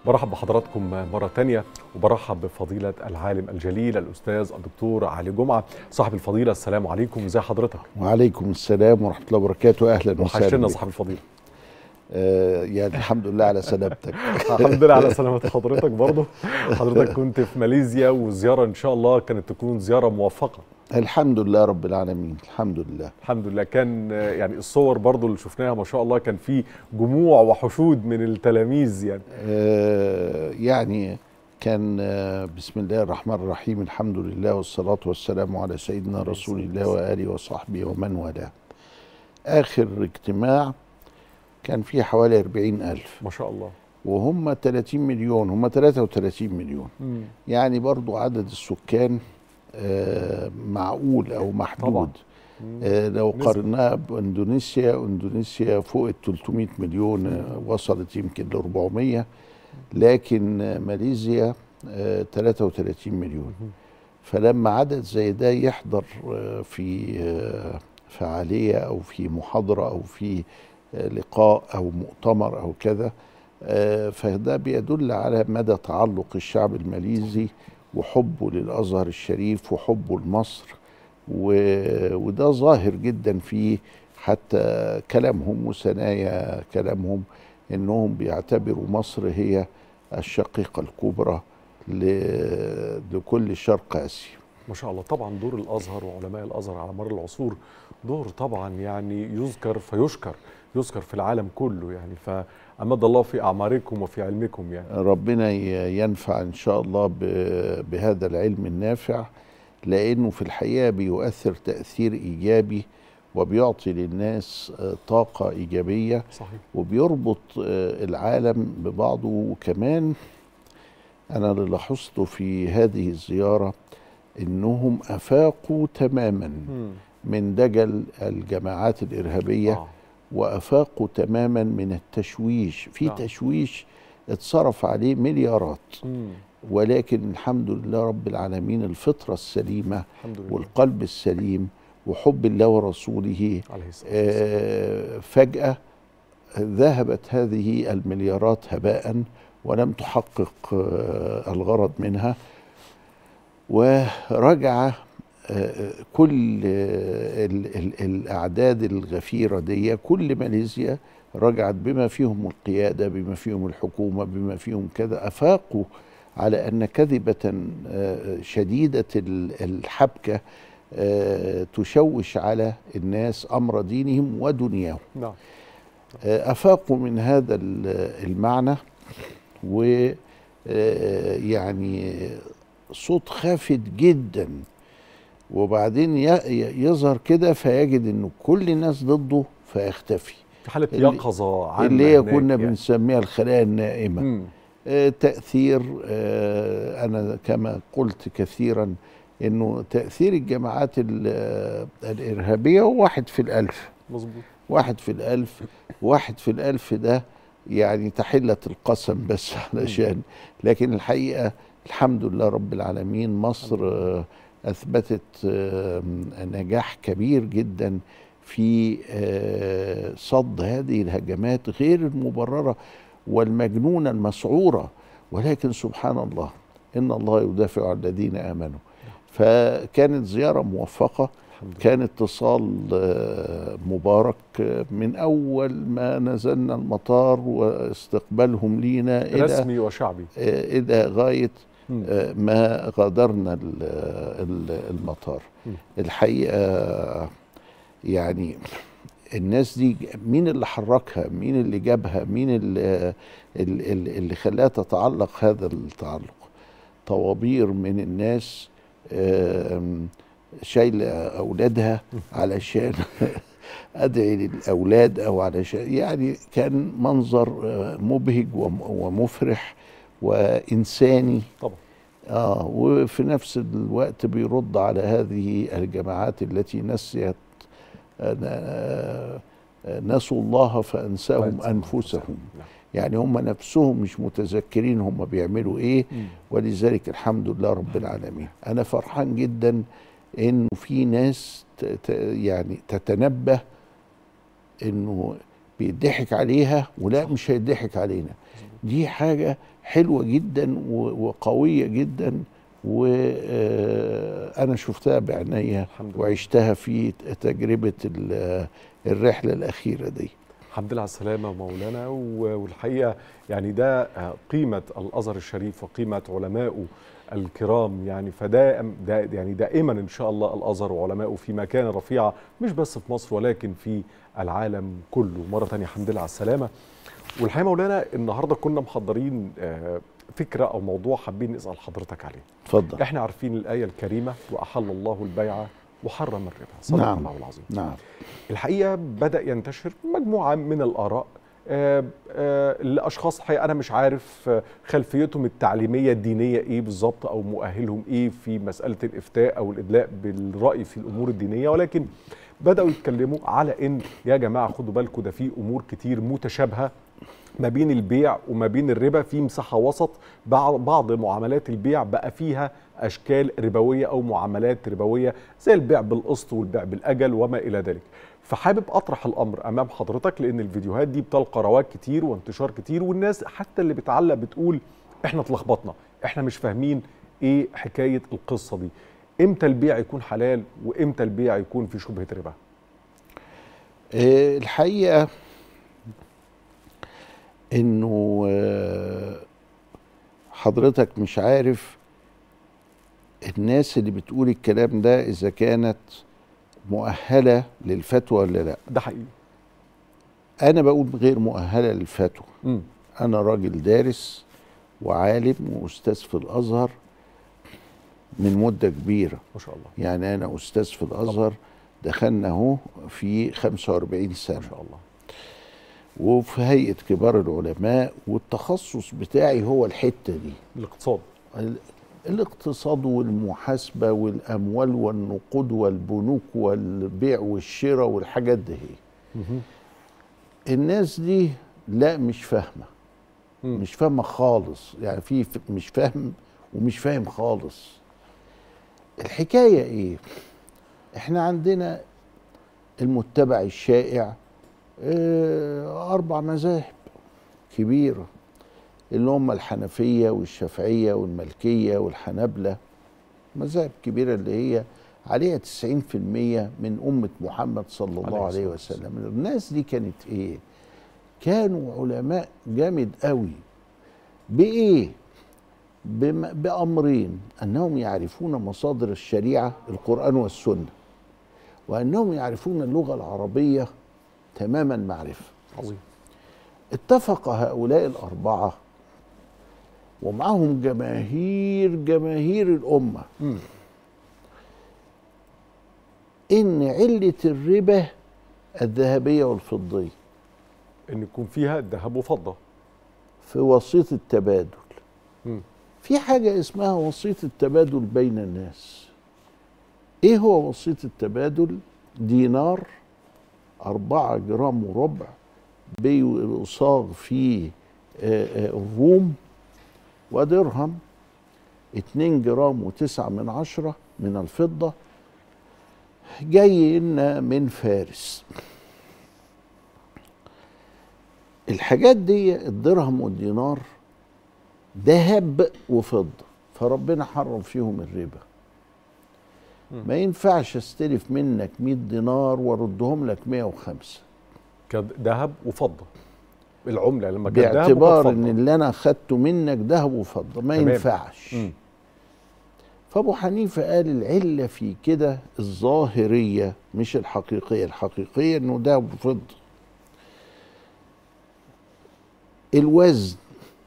برحب بحضراتكم مرة تانية وبرحب بفضيلة العالم الجليل الأستاذ الدكتور علي جمعة صاحب الفضيلة السلام عليكم ازي حضرتك وعليكم السلام ورحمة الله وبركاته أهلا وسهلا وحشنا بك. صاحب الفضيلة آه يعني الحمد لله على سلامتك الحمد لله على سلامة حضرتك برضه حضرتك كنت في ماليزيا والزيارة إن شاء الله كانت تكون زيارة موفقة الحمد لله رب العالمين الحمد لله الحمد لله كان آه، يعني الصور برضه اللي شفناها ما شاء الله كان في جموع وحشود من التلاميذ يعني آه يعني كان آه بسم الله الرحمن الرحيم الحمد لله والصلاة والسلام على سيدنا رسول الله وآله وصحبه ومن والاه آخر اجتماع كان فيه حوالي 40 ألف ما شاء الله وهم 30 مليون هم 33 مليون مم. يعني برضو عدد السكان آه، معقول او محدود طبعاً. آه، لو نسبة. قارناها باندونيسيا اندونيسيا فوق ال 300 مليون آه، وصلت يمكن ل 400 لكن آه، ماليزيا آه، 33 مليون فلما عدد زي ده يحضر آه، في آه، فعاليه او في محاضره او في آه، لقاء او مؤتمر او كذا آه، فده بيدل على مدى تعلق الشعب الماليزي وحبه للازهر الشريف وحبه لمصر و- وده ظاهر جدا في حتى كلامهم وثنايا كلامهم انهم بيعتبروا مصر هي الشقيقه الكبرى ل- لكل شرق اسيا ما شاء الله طبعا دور الازهر وعلماء الازهر على مر العصور دور طبعا يعني يذكر فيشكر يذكر في العالم كله يعني فامد الله في اعماركم وفي علمكم يعني ربنا ي- ينفع ان شاء الله ب- بهذا العلم النافع لانه في الحقيقه بيؤثر تاثير ايجابي وبيعطي للناس آه، طاقه ايجابيه صحيح وبيربط آه، العالم ببعضه وكمان انا اللي لاحظته في هذه الزياره انهم افاقوا تماما مم. من دجل الجماعات الارهابيه آه. وافاقوا تماما من التشويش في نعم. تشويش اتصرف عليه مليارات مم. ولكن الحمد لله رب العالمين الفطره السليمه الحمد لله والقلب السليم وحب الله ورسوله عليه الصلاه والسلام آه، فجاه ذهبت هذه المليارات هباء ولم تحقق آه، الغرض منها ورجع آه، كل آه، ال- ال- الاعداد الغفيره دي كل ماليزيا رجعت بما فيهم القياده بما فيهم الحكومه بما فيهم كذا افاقوا على ان كذبه آه، شديده ال- الحبكه آه، تشوش على الناس امر دينهم ودنياهم نعم آه، افاقوا من هذا ال- المعنى و آه، يعني صوت خافت جدا وبعدين ي- ي- يظهر كده فيجد انه كل الناس ضده فيختفي في حاله اللي- يقظه عامه اللي هي هناك كنا يعني. بنسميها الخلايا النائمه مم. آه، تأثير آه، أنا كما قلت كثيرا أنه تأثير الجماعات ال- آه، الإرهابية هو واحد في الألف مظبوط واحد في الألف واحد في الألف ده يعني تحلة القسم بس علشان لكن الحقيقة الحمد لله رب العالمين مصر آه، أثبتت آه، نجاح كبير جدا في آه، صد هذه الهجمات غير المبررة والمجنونة المسعورة ولكن سبحان الله إن الله يدافع عن الذين آمنوا فكانت زيارة موفقة الحمد لله كان اتصال آه، مبارك آه، من اول ما نزلنا المطار واستقبالهم لينا الى رسمي وشعبي آه، الى غايه مم. آه، ما غادرنا ال- ال- المطار مم. الحقيقه يعني الناس دي مين اللي حركها مين اللي جابها مين اللي, اللي, اللي خلاها تتعلق هذا التعلق طوابير من الناس آم، شايله اولادها علشان ادعي للاولاد او علشان يعني كان منظر آه، مبهج وم- ومفرح وانساني طبعا اه وفي نفس الوقت بيرد على هذه الجماعات التي نسيت آه، آه، نسوا الله فانساهم انفسهم نعم. يعني هم نفسهم مش متذكرين هم بيعملوا ايه مم. ولذلك الحمد لله رب العالمين انا فرحان جدا انه في ناس ت- ت- يعني تتنبه انه بيضحك عليها ولا مش هيضحك علينا دي حاجة حلوة جدا و- وقوية جدا وأنا شفتها بعناية الحمد لله. وعشتها في تجربة ال- الرحلة الأخيرة دي الحمد لله على السلامة مولانا و- والحقيقة يعني ده آه، قيمة الأزهر الشريف وقيمة علمائه الكرام يعني فده ده يعني دائما إن شاء الله الأزهر وعلمائه في مكان رفيعة مش بس في مصر ولكن في العالم كله مرة تانية الحمد لله على السلامة والحقيقة مولانا النهاردة كنا محضرين آه، فكرة أو موضوع حابين نسأل حضرتك عليه اتفضل احنا عارفين الآية الكريمة وأحل الله البيع وحرم الربا صدق نعم. الله العظيم نعم الحقيقه بدا ينتشر مجموعه من الاراء آه، آه، لاشخاص الحقيقه انا مش عارف آه، خلفيتهم التعليميه الدينيه ايه بالظبط او مؤهلهم ايه في مساله الافتاء او الادلاء بالراي في الامور الدينيه ولكن بداوا يتكلموا على ان يا جماعه خدوا بالكم ده في امور كتير متشابهه ما بين البيع وما بين الربا في مساحه وسط بعض بعض معاملات البيع بقى فيها اشكال ربويه او معاملات ربويه زي البيع بالقسط والبيع بالاجل وما الى ذلك فحابب اطرح الامر امام حضرتك لان الفيديوهات دي بتلقى رواج كتير وانتشار كتير والناس حتى اللي بتعلق بتقول احنا اتلخبطنا احنا مش فاهمين ايه حكايه القصه دي امتى البيع يكون حلال وامتى البيع يكون في شبهه ربا آه، الحقيقة انه آه، حضرتك مش عارف الناس اللي بتقول الكلام ده اذا كانت مؤهلة للفتوى ولا لا ده حقيقي انا بقول غير مؤهلة للفتوى امم انا راجل دارس وعالم واستاذ في الازهر من مدة كبيرة ما شاء الله يعني انا استاذ في الازهر دخلنا اهو في 45 سنة ما شاء الله وفي هيئة كبار العلماء والتخصص بتاعي هو الحتة دي الاقتصاد ال- الاقتصاد والمحاسبة والأموال والنقود والبنوك والبيع والشراء والحاجات دي مهم. الناس دي لا مش فاهمة مم. مش فاهمة خالص يعني في ف- مش فاهم ومش فاهم خالص الحكاية ايه احنا عندنا المتبع الشائع اه أربع مذاهب كبيرة اللي هم الحنفية والشافعية والملكية والحنبلة مذاهب كبيرة اللي هي عليها 90% من أمة محمد صلى الله عليه عليه الصلاة وسلم الناس دي كانت إيه كانوا علماء جامد قوي بإيه بم- بأمرين أنهم يعرفون مصادر الشريعة القرآن والسنة وأنهم يعرفون اللغة العربية تماما معرفة عظيم اتفق هؤلاء الأربعة ومعهم جماهير جماهير الأمة مم. إن علة الربا الذهبية والفضية ان يكون فيها ذهب وفضه في وسيط التبادل مم. في حاجة اسمها وسيط التبادل بين الناس ايه هو وسيط التبادل دينار أربعة جرام وربع بيصاغ في آه، آه، الروم ودرهم اتنين جرام وتسعة من عشرة من الفضة جاي لنا من فارس الحاجات دي الدرهم والدينار ذهب وفضة فربنا حرم فيهم الربا مم. ما ينفعش استلف منك 100 دينار واردهم لك 105 كذهب وفضه العمله لما كان ذهب باعتبار وكانت ان فضة. اللي انا اخدته منك ذهب وفضه ما تمام. ينفعش مم. فابو حنيفه قال العله في كده الظاهريه مش الحقيقيه الحقيقيه انه ذهب وفضه الوزن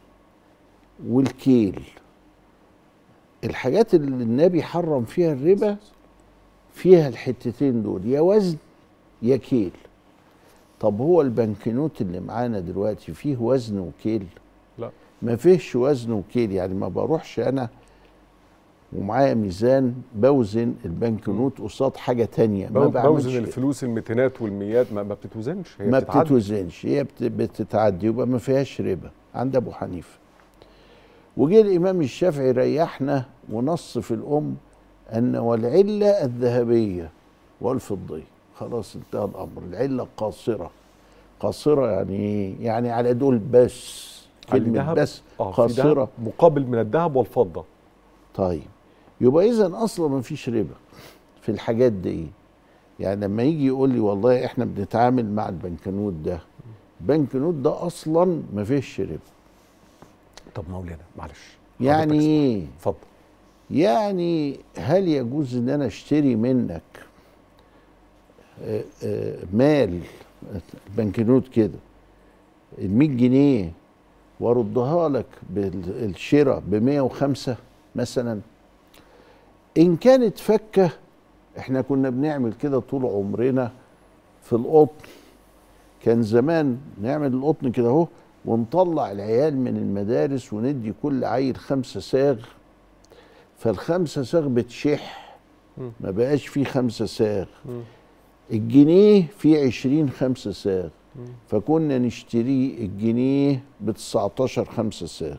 والكيل الحاجات اللي النبي حرم فيها الربا فيها الحتتين دول يا وزن يا كيل طب هو البنكنوت اللي معانا دلوقتي فيه وزن وكيل لا ما فيهش وزن وكيل يعني ما بروحش انا ومعايا ميزان بوزن البنكنوت قصاد حاجه تانية ما بو- بعملش بوزن الفلوس الميتينات والميات ما, ما بتتوزنش هي ما بتتعدي. بتتوزنش هي بت- بتتعدي يبقى ما فيهاش ربا عند ابو حنيفه وجه الامام الشافعي ريحنا ونص في الام ان والعله الذهبيه والفضيه خلاص انتهى الامر العله القاصره قاصره يعني ايه يعني على دول بس على كلمه الذهب؟ بس اه في قاصره دهب مقابل من الذهب والفضه طيب يبقى اذا اصلا ما فيش ربا في الحاجات دي يعني لما يجي يقول لي والله احنا بنتعامل مع البنكنوت ده البنكنوت ده اصلا ما فيش ربا طب مولانا معلش يعني حضرتك ايه اتفضل يعني هل يجوز ان انا اشتري منك آه، آه، مال بنكنوت كده ال 100 جنيه واردها لك بالشراء ب 105 مثلا ان كانت فكه احنا كنا بنعمل كده طول عمرنا في القطن كان زمان نعمل القطن كده اهو ونطلع العيال من المدارس وندي كل عيل خمسة ساغ فالخمسة ساغ بتشح مم. ما بقاش فيه خمسة ساغ مم. الجنيه فيه عشرين خمسة ساغ مم. فكنا نشتريه الجنيه ب 19 خمسة ساغ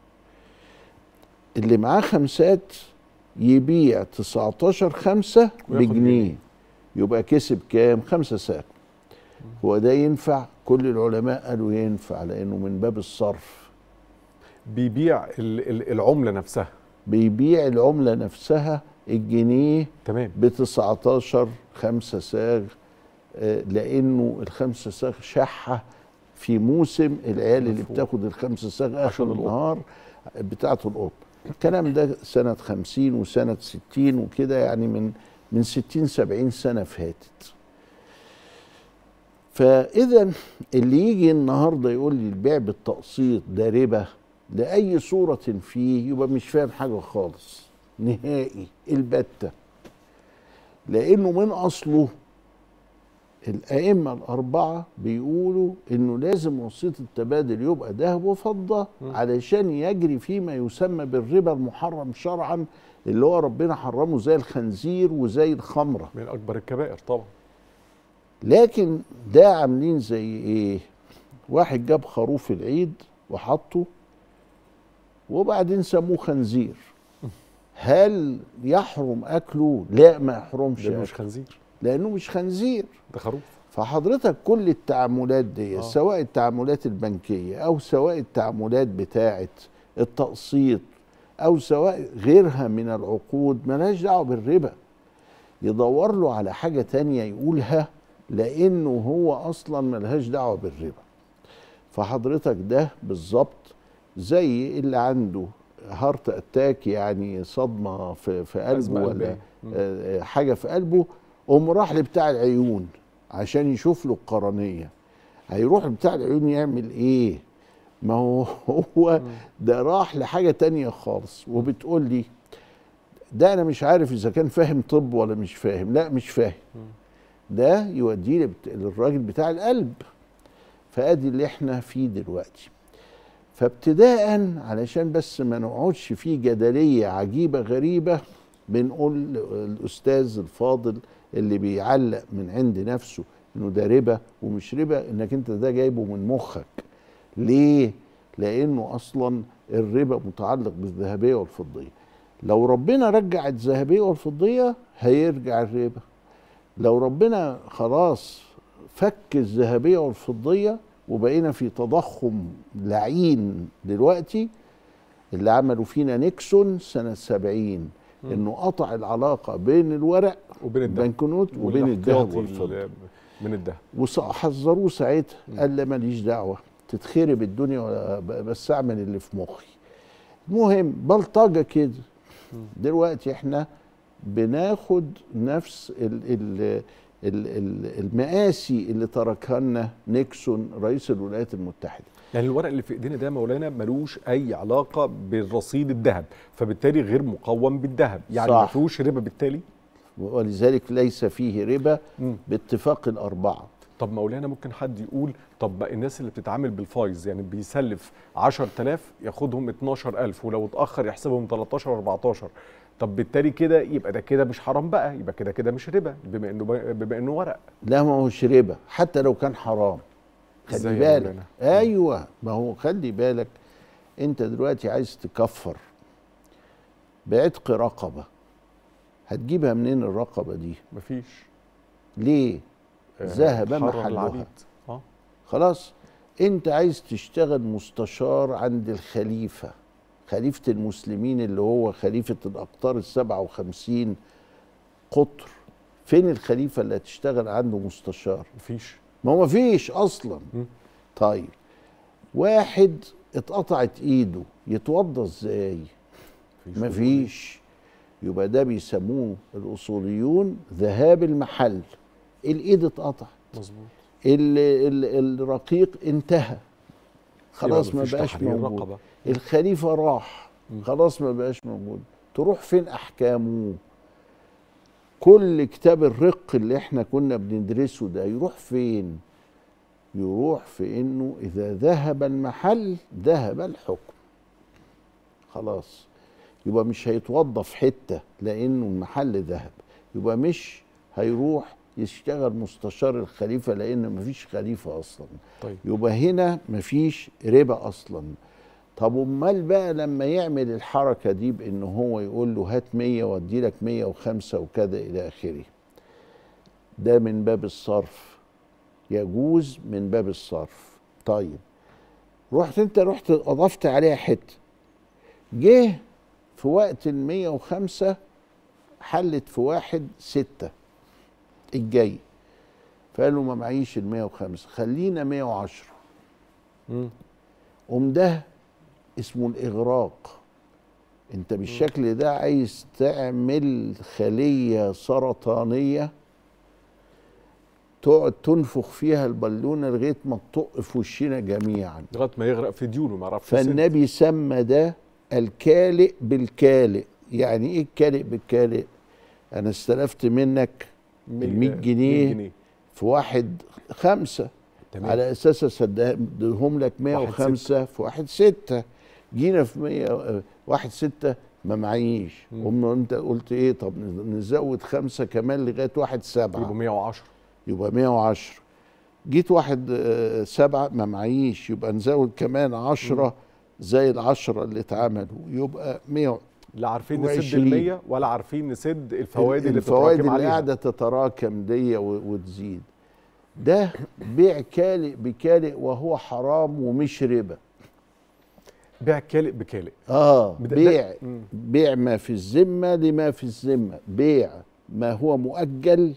اللي معاه خمسات يبيع 19 خمسة وياخد بجنيه جنيه. يبقى كسب كام خمسة ساغ هو ده ينفع كل العلماء قالوا ينفع لانه من باب الصرف بيبيع ال- ال- العمله نفسها بيبيع العملة نفسها الجنيه تمام ب 19 خمسة ساغ آه، لانه الخمسة ساغ شحة في موسم العيال اللي مفهوم. بتاخد الخمسة ساغ عشان اخر القطن. النهار بتاعة القطن الكلام ده سنة خمسين وسنة ستين وكده يعني من من ستين سبعين سنة فاتت فإذا اللي يجي النهاردة يقول لي البيع بالتقسيط ده ربا لأي صورة فيه يبقى مش فاهم حاجة خالص نهائي البتة لأنه من أصله الأئمة الأربعة بيقولوا إنه لازم وسيط التبادل يبقى ذهب وفضة م. علشان يجري فيما يسمى بالربا المحرم شرعا اللي هو ربنا حرمه زي الخنزير وزي الخمرة من اكبر الكبائر طبعا لكن ده عاملين زي إيه واحد جاب خروف العيد وحطه وبعدين سموه خنزير هل يحرم أكله؟ لا ما يحرمش ده مش أكله خنزير لأنه مش خنزير ده خروف فحضرتك كل التعاملات دي آه. سواء التعاملات البنكية أو سواء التعاملات بتاعة التقسيط أو سواء غيرها من العقود ملهاش دعوة بالربا يدور له على حاجة تانية يقولها لأنه هو أصلا ملهاش دعوة بالربا فحضرتك ده بالظبط زي اللي عنده هارت اتاك يعني صدمة في, في قلبه أزمة ولا قلبية. مم. آه، حاجة في قلبه قوم راح لبتاع العيون عشان يشوف له القرنية هيروح لبتاع العيون يعمل ايه ما هو هو ده راح لحاجة تانية خالص وبتقول لي ده انا مش عارف اذا كان فاهم طب ولا مش فاهم لا مش فاهم ده يوديه لبت- للراجل بتاع القلب فادي اللي احنا فيه دلوقتي فابتداء علشان بس ما نقعدش في جدليه عجيبه غريبه بنقول الاستاذ الفاضل اللي بيعلق من عند نفسه انه ده ربا ومش ربا انك انت ده جايبه من مخك ليه لانه اصلا الربا متعلق بالذهبيه والفضيه لو ربنا رجع الذهبيه والفضيه هيرجع الربا لو ربنا خلاص فك الذهبيه والفضيه وبقينا في تضخم لعين دلوقتي اللي عملوا فينا نيكسون سنة سبعين انه قطع العلاقة بين الورق وبين الذهب البنكنوت وبين الذهب والاحتياطي والفضة ال- من الذهب وحذروه ساعتها قال لا ماليش دعوة تتخرب الدنيا ولا ب- بس اعمل اللي في مخي المهم بلطجة كده دلوقتي احنا بناخد نفس ال ال ال ال المآسي اللي تركها لنا نيكسون رئيس الولايات المتحدة يعني الورق اللي في ايدينا ده مولانا ملوش اي علاقه بالرصيد الذهب فبالتالي غير مقوم بالذهب يعني صح. ما فيهوش ربا بالتالي ولذلك ليس فيه ربا مم. باتفاق الأربعة طب مولانا ممكن حد يقول طب ما الناس اللي بتتعامل بالفايز يعني بيسلف 10000 ياخدهم 12000 ولو اتاخر يحسبهم 13 14 طب بالتالي كده يبقى ده كده مش حرام بقى يبقى كده كده مش ربا بما انه بما انه ورق لا ما هوش ربا حتى لو كان حرام إزاي خلي يا بالك مولانا؟ ايوه ما هو خلي بالك انت دلوقتي عايز تكفر بعتق رقبه هتجيبها منين الرقبه دي مفيش ليه آه، ذهب حرر محلها العبيد اه خلاص انت عايز تشتغل مستشار عند الخليفة خليفة المسلمين اللي هو خليفة الأقطار السبعة وخمسين قطر فين الخليفة اللي هتشتغل عنده مستشار مفيش ما هو مفيش أصلا مم. طيب واحد اتقطعت ايده يتوضى ازاي مفيش مفيش يبقى ده بيسموه الاصوليون ذهاب المحل الايد اتقطعت مظبوط ال- ال- الرقيق انتهى خلاص يبقى ما مفيش بقاش تحرير موجود رقبة. الخليفه راح مم. خلاص ما بقاش موجود تروح فين احكامه كل كتاب الرق اللي احنا كنا بندرسه ده يروح فين يروح في انه اذا ذهب المحل ذهب الحكم خلاص يبقى مش هيتوضى في حته لانه المحل ذهب يبقى مش هيروح يشتغل مستشار الخليفه لان مفيش خليفه اصلا طيب يبقى هنا مفيش ربا اصلا طب امال بقى لما يعمل الحركه دي بان هو يقول له هات 100 وادي لك 105 وكذا الى اخره ده من باب الصرف يجوز من باب الصرف طيب رحت انت رحت اضفت عليها حته جه في وقت ال 105 حلت في واحد ستة الجاي فقال له ما معيش ال 105 خلينا 110 مم. قوم ده اسمه الاغراق انت بالشكل ده عايز تعمل خليه سرطانيه تقعد تنفخ فيها البالونه لغايه ما تطق في وشنا جميعا لغايه ما يغرق في ديونه ما يعرفش يسد. فالنبي سمى ده الكالئ بالكالئ يعني ايه الكالئ بالكالئ انا استلفت منك مي- ال 100 آه، جنيه 100 في واحد خمسة تمام. على اساس اسدهم لك 105 في واحد ستة جينا في 100 آه، واحد ستة ما معيش مم. قمنا انت قلت ايه طب نزود خمسة كمان لغايه واحد يبقوا سبعة 110 يبقى 110 جيت واحد آه، سبعة ما معيش يبقى نزود كمان عشرة زي العشرة اللي اتعملوا يبقى 100 لا عارفين نسد وعشرين. ال 100 ولا عارفين نسد الفوائد اللي الفوائد بتتراكم اللي عليها قاعده تتراكم دي و- وتزيد ده بيع كالئ بكالئ وهو حرام ومش ربا بيع كالئ بكالئ اه ده- ده- بيع مم. بيع ما في الذمه لما في الذمه بيع ما هو مؤجل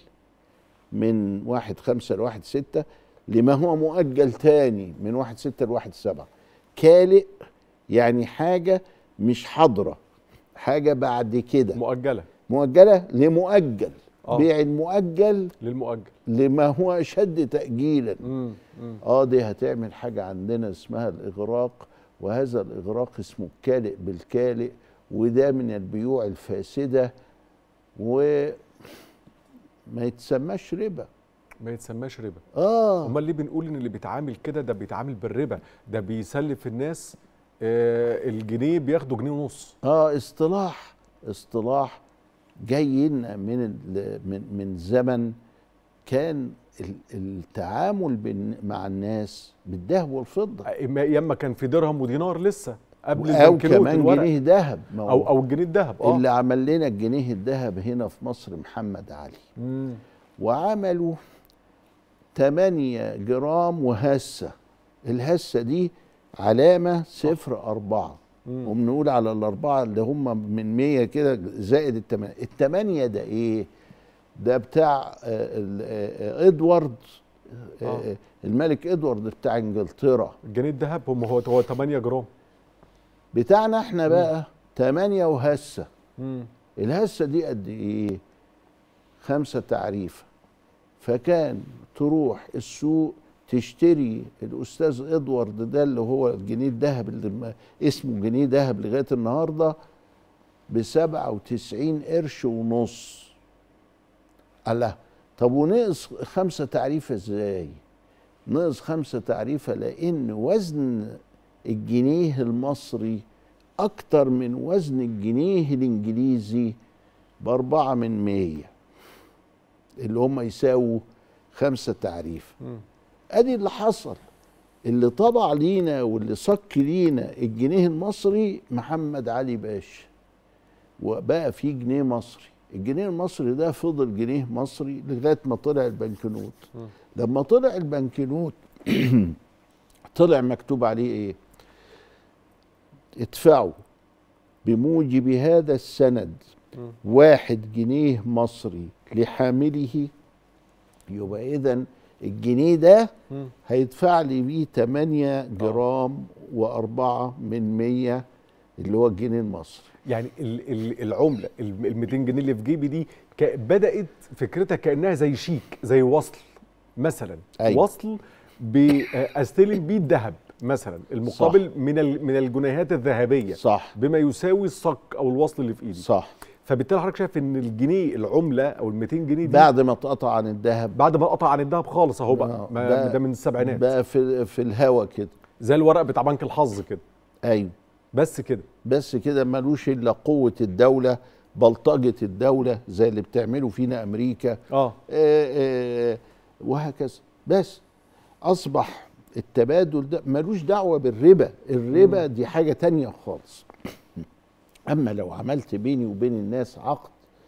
من واحد خمسة لواحد ستة لما هو مؤجل تاني من واحد ستة لواحد سبعة كالئ يعني حاجة مش حاضرة حاجة بعد كده مؤجله مؤجلة لمؤجل آه. بيع المؤجل للمؤجل لما هو اشد تاجيلا مم. مم. اه دي هتعمل حاجه عندنا اسمها الاغراق وهذا الاغراق اسمه الكالئ بالكالئ وده من البيوع الفاسده وما يتسماش ربا ما يتسماش ربا اه امال ليه بنقول ان اللي بيتعامل كده ده بيتعامل بالربا ده بيسلف الناس آه الجنيه بياخدوا جنيه ونص اه اصطلاح اصطلاح جاي لنا من ال- من من زمن كان ال- التعامل بين- مع الناس بالذهب والفضه آه، ما- ياما كان في درهم ودينار لسه قبل او البنكنوت كمان الورق. جنيه ذهب ما هو او او الجنيه الذهب اه اللي عمل لنا الجنيه الذهب هنا في مصر محمد علي مم. وعملوا 8 جرام وهسة الهسة دي علامة صفر أربعة مم. وبنقول على الأربعة اللي هم من 100 كده زائد التمانية التمانية ده إيه؟ ده بتاع آه، ال- آه، آه، إدوارد آه، آه. الملك إدوارد بتاع إنجلترا الجنيه الذهب هم هو هو 8 جرام بتاعنا احنا بقى 8 وهسة مم. الهسه دي قد ايه خمسه تعريفه فكان تروح السوق تشتري الاستاذ ادوارد ده اللي هو الجنيه الذهب اللي ما- اسمه جنيه ذهب لغايه النهارده ب 97 قرش ونص الله طب ونقص خمسه تعريفه ازاي نقص خمسه تعريفه لان وزن الجنيه المصري أكتر من وزن الجنيه الإنجليزي بأربعة من مية اللي هم يساووا خمسة تعريف مم. أدي اللي حصل اللي طبع لينا واللي صك لينا الجنيه المصري محمد علي باشا وبقى في جنيه مصري الجنيه المصري ده فضل جنيه مصري لغاية ما طلع البنكنوت مم. لما طلع البنكنوت طلع مكتوب عليه ايه ادفعوا بموجب هذا السند مم. واحد جنيه مصري لحامله يبقى اذا الجنيه ده مم. هيدفع لي بيه 8 جرام و4 من 100 اللي هو الجنيه المصري يعني ال- ال- العمله ال 200 جنيه اللي في جيبي دي ك- بدات فكرتها كانها زي شيك زي وصل مثلا أيوة. وصل باستلم بيه الذهب مثلا المقابل من ال- من الجنيهات الذهبيه صح بما يساوي الصك او الوصل اللي في ايدي صح فبالتالي حضرتك شايف ان الجنيه العمله او ال 200 جنيه دي بعد ما اتقطع عن الذهب بعد ما قطع عن الذهب خالص اهو بقى آه، ما بقى- ده من السبعينات بقى في في الهوا كده زي الورق بتاع بنك الحظ كده ايوه بس كده بس كده ملوش الا قوه الدوله بلطجه الدوله زي اللي بتعمله فينا امريكا اه آه، آه، وهكذا بس اصبح التبادل ده ملوش دعوه بالربا الربا دي حاجه تانية خالص اما لو عملت بيني وبين الناس عقد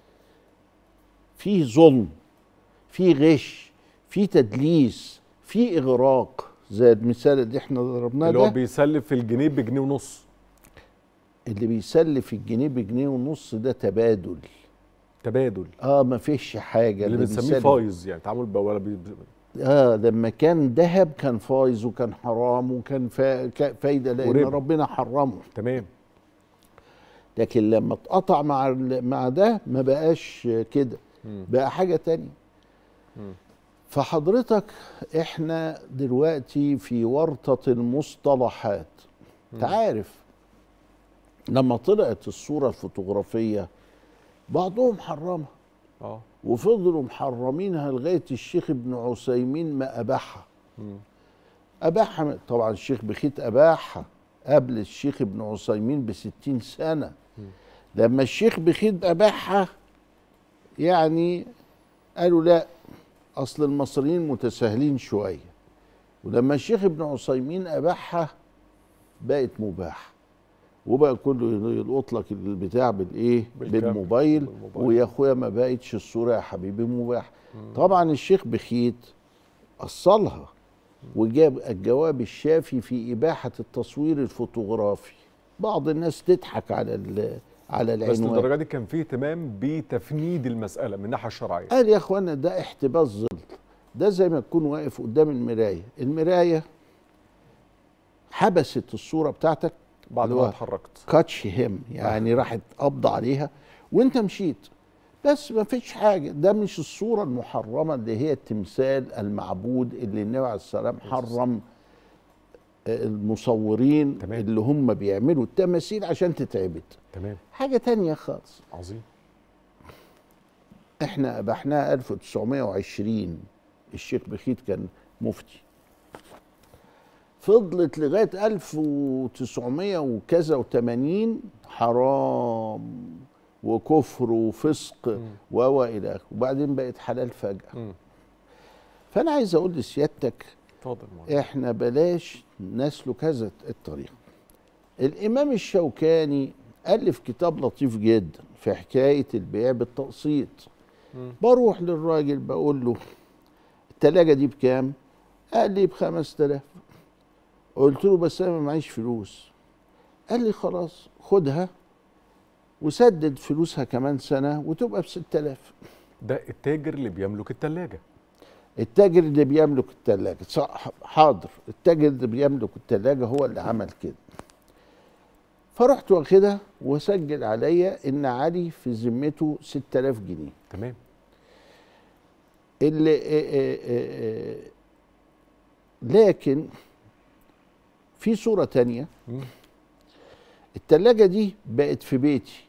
فيه ظلم فيه غش فيه تدليس فيه اغراق زي المثال اللي احنا ضربناه اللي هو ده بيسلف الجنيه بجنيه ونص اللي بيسلف الجنيه بجنيه ونص ده تبادل تبادل اه ما فيش حاجه اللي بنسميه بيسلف- فايز يعني تعامل ب- ولا بي- اه لما كان ذهب كان فايز وكان حرام وكان فا... كا- فايده لان وربا. ربنا حرمه تمام لكن لما اتقطع مع ال- مع ده ما بقاش كده مم. بقى حاجه تانية مم. فحضرتك احنا دلوقتي في ورطه المصطلحات انت عارف لما طلعت الصوره الفوتوغرافيه بعضهم حرمها اه وفضلوا محرمينها لغايه الشيخ ابن عثيمين ما اباحها مم. أباحها طبعا الشيخ بخيت أباحها قبل الشيخ ابن عثيمين بستين سنة لما الشيخ بخيت أباحها يعني قالوا لا أصل المصريين متساهلين شوية ولما الشيخ ابن عثيمين أباحها بقت مباح وبقى كله يلقط لك البتاع بالايه بالكامل. بالموبايل بالموبايل. ويا اخويا ما بقتش الصوره يا حبيبي مباح طبعا الشيخ بخيت اصلها وجاب الجواب الشافي في اباحه التصوير الفوتوغرافي بعض الناس تضحك على ال- على بس العنوان للدرجه دي كان فيه اهتمام بتفنيد المساله من الناحيه الشرعيه قال يا اخوانا ده احتباس ظل ده زي ما تكون واقف قدام المرايه المرايه حبست الصوره بتاعتك بعد اللي ما هو اتحركت كاتش هيم يعني راحت قبض عليها وانت مشيت بس ما فيش حاجه ده مش الصوره المحرمه اللي هي التمثال المعبود اللي النبي عليه السلام حرم آه، المصورين تمام. اللي هم بيعملوا التماثيل عشان تتعبد تمام حاجه تانية خالص عظيم احنا اباحناها 1920 الشيخ بخيت كان مفتي فضلت لغايه 1900 وكذا و80 حرام وكفر وفسق و الى اخره وبعدين بقت حلال فجاه مم. فانا عايز اقول لسيادتك اتفضل مولانا. احنا بلاش نسلك هذا الطريق الامام الشوكاني الف كتاب لطيف جدا في حكايه البيع بالتقسيط مم. بروح للراجل بقول له التلاجة دي بكام قال لي بخمس تلاف قلت له بس انا ما معيش فلوس قال لي خلاص خدها وسدد فلوسها كمان سنة وتبقى بست تلاف ده التاجر اللي بيملك الثلاجه التاجر اللي بيملك التلاجة صح حاضر التاجر اللي بيملك التلاجة هو اللي عمل كده فرحت واخدها وسجل عليا ان علي في ذمته 6000 جنيه تمام اللي آه، آه، آه، آه، لكن في صورة تانية مم. التلاجة دي بقت في بيتي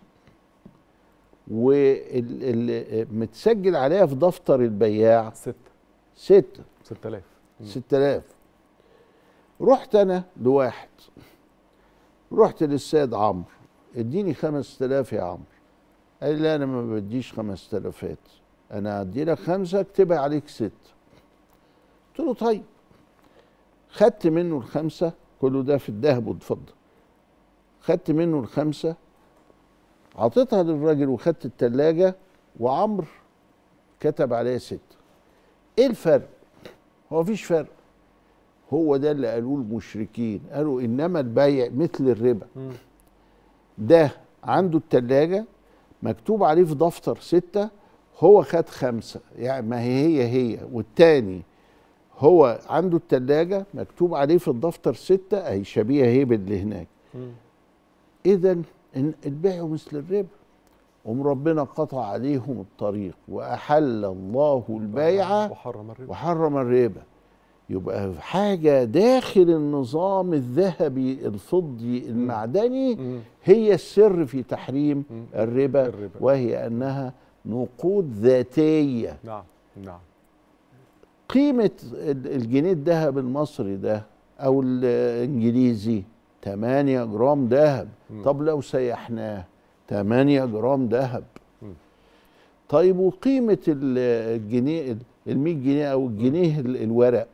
ومتسجل عليها في دفتر البياع ستة ستة 6000 ستة آلاف رحت أنا لواحد رحت للسيد عمرو اديني خمس تلاف يا عمرو قال لي لا أنا ما بديش خمس تلافات أنا هدي لك خمسة اكتبها عليك ست قلت له طيب خدت منه الخمسة كله ده في الذهب والفضة خدت منه الخمسة عطيتها للراجل وخدت التلاجة وعمرو كتب عليها ست ايه الفرق هو مفيش فرق هو ده اللي قالوه المشركين قالوا انما البيع مثل الربا مم. ده عنده التلاجة مكتوب عليه في دفتر ستة هو خد خمسة يعني ما هي هي هي والتاني هو عنده التلاجة مكتوب عليه في الدفتر ستة اهي شبيهة هي باللي هناك مم. اذا البيع مثل الربا قوم ربنا قطع عليهم الطريق واحل الله البيع وحرم الربا وحرم الربا يبقى حاجه داخل النظام الذهبي الفضي المعدني مم. هي السر في تحريم مم. الربا, الربا. وهي انها نقود ذاتيه نعم نعم قيمه ال- الجنيه الذهب المصري ده او الانجليزي 8 جرام ذهب مم. طب لو سيحناه 8 جرام ذهب مم. طيب وقيمه ال- الجنيه ال 100 جنيه او الجنيه ال- الورق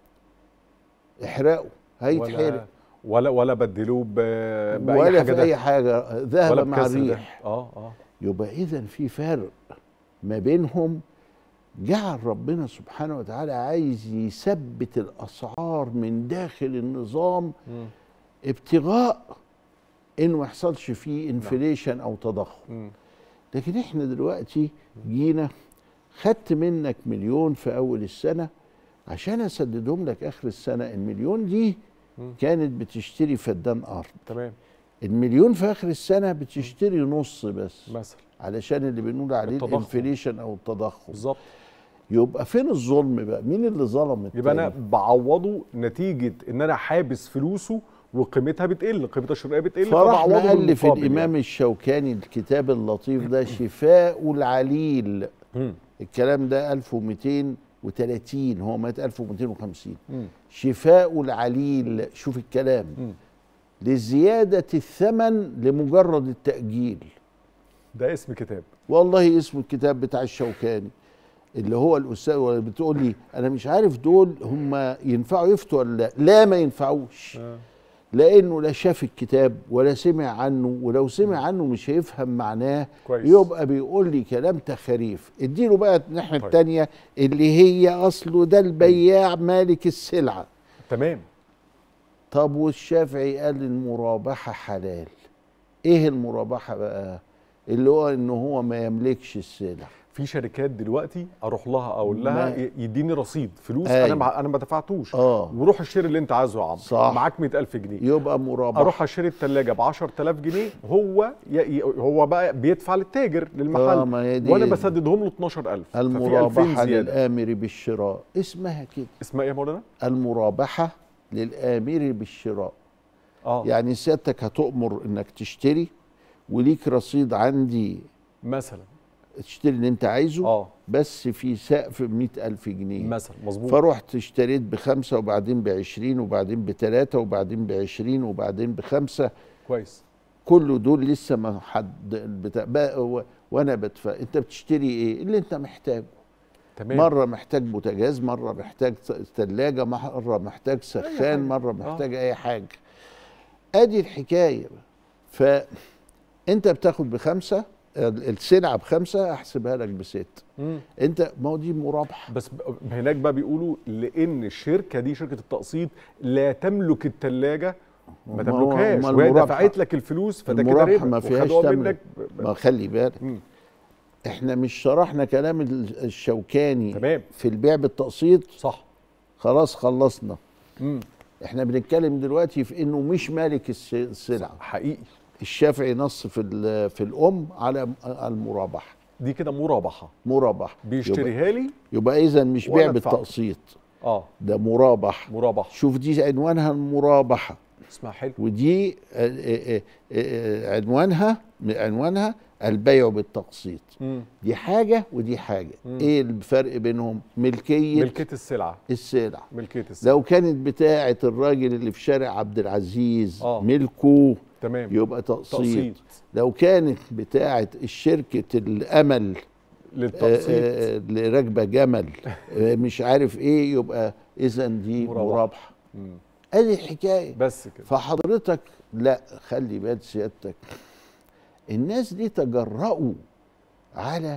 احرقه هيتحرق ولا ولا ولا بدلوه ب... باي ولا حاجه في ده. اي حاجه ذهب ولا مع بكسر ده. الريح اه اه يبقى اذا في فرق ما بينهم جعل ربنا سبحانه وتعالى عايز يثبت الاسعار من داخل النظام مم. ابتغاء انه ما يحصلش فيه انفليشن او تضخم مم. لكن احنا دلوقتي جينا خدت منك مليون في اول السنه عشان اسددهم لك اخر السنه المليون دي مم. كانت بتشتري فدان ارض تمام المليون في اخر السنه بتشتري نص بس مثلا علشان اللي بنقول عليه التضخم. الانفليشن او التضخم بالظبط يبقى فين الظلم بقى مين اللي ظلم يبقى انا التاني؟ بعوضه نتيجه ان انا حابس فلوسه وقيمتها بتقل قيمتها الشرائيه بتقل فراح فبعوضه مؤلف بالمقابل الامام يعني. الشوكاني الكتاب اللطيف ده شفاء العليل مم. الكلام ده 1230 هو مات 1250 مم. شفاء العليل شوف الكلام مم. لزيادة الثمن لمجرد التأجيل ده اسم كتاب والله اسم الكتاب بتاع الشوكاني اللي هو الأستاذ ولا بتقول لي أنا مش عارف دول هم ينفعوا يفتوا ولا لا لا ما ينفعوش آه. لأنه لا شاف الكتاب ولا سمع عنه ولو سمع عنه مش هيفهم معناه كويس يبقى بيقول لي كلام تخاريف اديله بقى الناحية طيب. التانية اللي هي أصله ده البياع مالك السلعة تمام طب والشافعي قال المرابحة حلال ايه المرابحة بقى اللي هو ان هو ما يملكش السلع في شركات دلوقتي اروح لها اقول لها ما- ي- يديني رصيد فلوس أيوة. انا مع... انا ما دفعتوش اه وروح اشتري اللي انت عايزه يا عمرو صح. معاك 100000 جنيه يبقى مرابحة اروح اشتري الثلاجه ب 10000 جنيه هو ي... ي... هو بقى بيدفع للتاجر آه، للمحل ما هي دي وانا بسددهم له 12000 ففي 2000 المرابحة زياده للآمر بالشراء اسمها كده اسمها ايه يا مولانا؟ المرابحة للآمر بالشراء اه يعني سيادتك هتؤمر انك تشتري وليك رصيد عندي مثلا تشتري اللي انت عايزه اه بس في سقف مئة ألف جنيه مثلا مظبوط فرحت اشتريت بخمسة وبعدين بعشرين وبعدين بتلاتة وبعدين بعشرين وبعدين بخمسة كويس كل دول لسه ما حد بتاع بقى و- وانا بدفع انت بتشتري ايه اللي انت محتاجه تمام مرة محتاج بوتاجاز مرة محتاج ثلاجة مرة محتاج حاجة. سخان مرة آه. محتاج اي حاجة ادي الحكاية فانت بتاخد بخمسة ال- السلعة بخمسة احسبها لك بست مم. انت ما هو دي مرابحة بس ب- هناك بقى بيقولوا لان الشركه دي شركه التقسيط لا تملك الثلاجه ما ما هو- تملكهاش ما وهي المرابحة- دفعت لك الفلوس فده كده المرابحة ربا ما فيهاش وخدوها تملك. منك ب- ب- ما خلي بالك مم. احنا مش شرحنا كلام ال- الشوكاني تمام في البيع بالتقسيط صح خلاص خلصنا مم. احنا بنتكلم دلوقتي في انه مش مالك الس- السلعه حقيقي الشافعي نص في ال- في الام على م- المرابحه دي كده مرابحه مرابح يبقى, بيشتريها لي يبقى اذا مش وأنا بيع أدفع. بالتقسيط اه ده مرابح مرابحه شوف دي عنوانها المرابحه اسمها حلو ودي آه، آه، آه، آه، عنوانها عنوانها البيع بالتقسيط مم. دي حاجه ودي حاجه مم. ايه الفرق بينهم ملكيه ملكيه السلعه السلع ملكيه السلعه لو كانت بتاعه الراجل اللي في شارع عبد العزيز آه. ملكه تمام يبقى تقسيط تقسيط لو كانت بتاعه الشركه الامل آه، للتقسيط آه، اللي راكبه جمل آه، مش عارف ايه يبقى اذا دي مرابحة. مرابحه مم. ادي الحكايه بس كده فحضرتك لا خلي بال سيادتك الناس دي تجرأوا على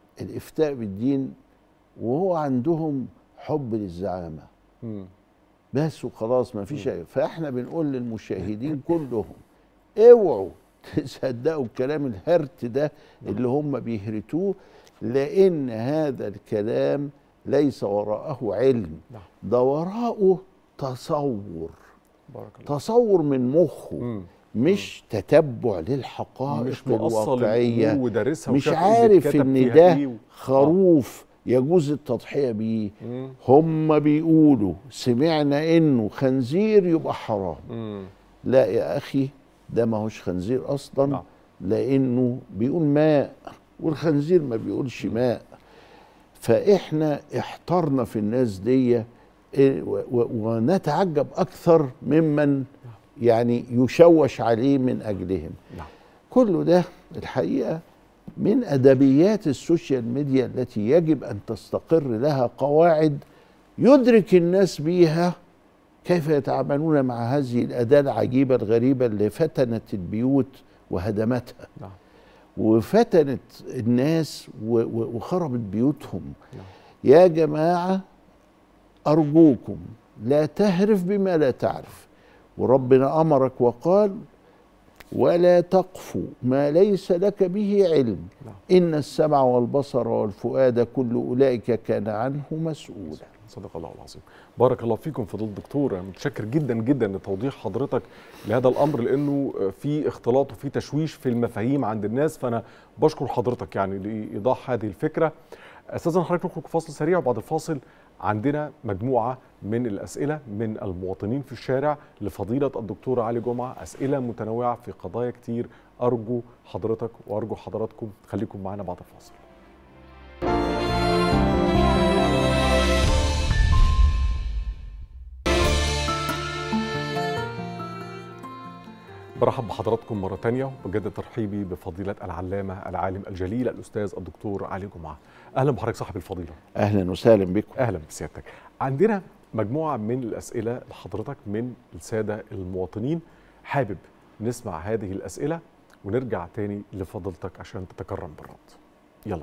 الافتاء بالدين وهو عندهم حب للزعامه مم. بس وخلاص ما فيش أي- فاحنا بنقول للمشاهدين كلهم اوعوا تصدقوا الكلام الهرت ده اللي هم بيهرتوه لان هذا الكلام ليس وراءه علم نعم. ده وراءه تصور بارك الله تصور من مخه مم. مش تتبع للحقائق مش مؤصل الواقعيه الأمور ودارسها مش وشاف اللي عارف اتكتب ان فيها ده إيه و- خروف يجوز التضحيه بيه مم. هم بيقولوا سمعنا انه خنزير يبقى حرام مم. لا يا اخي ده ما هوش خنزير اصلا نعم. لانه بيقول ماء والخنزير ما بيقولش ماء فاحنا احترنا في الناس دي إيه، و- و- ونتعجب اكثر ممن يعني يشوش عليه من اجلهم نعم. كل ده الحقيقه من ادبيات السوشيال ميديا التي يجب ان تستقر لها قواعد يدرك الناس بيها كيف يتعاملون مع هذه الاداه العجيبه الغريبه اللي فتنت البيوت وهدمتها نعم. وفتنت الناس و- و- وخربت بيوتهم نعم. يا جماعه ارجوكم لا تهرف بما لا تعرف وربنا امرك وقال ولا تقف ما ليس لك به علم نعم. ان السمع والبصر والفؤاد كل اولئك كان عنه مسؤولا صدق الله العظيم بارك الله فيكم فضيله الدكتور أنا متشكر جدا جدا لتوضيح حضرتك لهذا الامر لانه في اختلاط وفي تشويش في المفاهيم عند الناس فانا بشكر حضرتك يعني لايضاح هذه الفكره استاذن حضرتك نخرج فاصل سريع وبعد الفاصل عندنا مجموعه من الاسئله من المواطنين في الشارع لفضيله الدكتور علي جمعه اسئله متنوعه في قضايا كتير ارجو حضرتك وارجو حضراتكم خليكم معنا بعد الفاصل برحب بحضراتكم مرة تانية وبجد ترحيبي بفضيلة العلامة العالم الجليل الأستاذ الدكتور علي جمعة أهلا بحضرتك صاحب الفضيلة اهلا وسهلا بكم أهلا بسيادتك عندنا مجموعة من الأسئلة لحضرتك من السادة المواطنين حابب نسمع هذه الأسئلة ونرجع تاني لفضيلتك عشان تتكرم بالرد يلا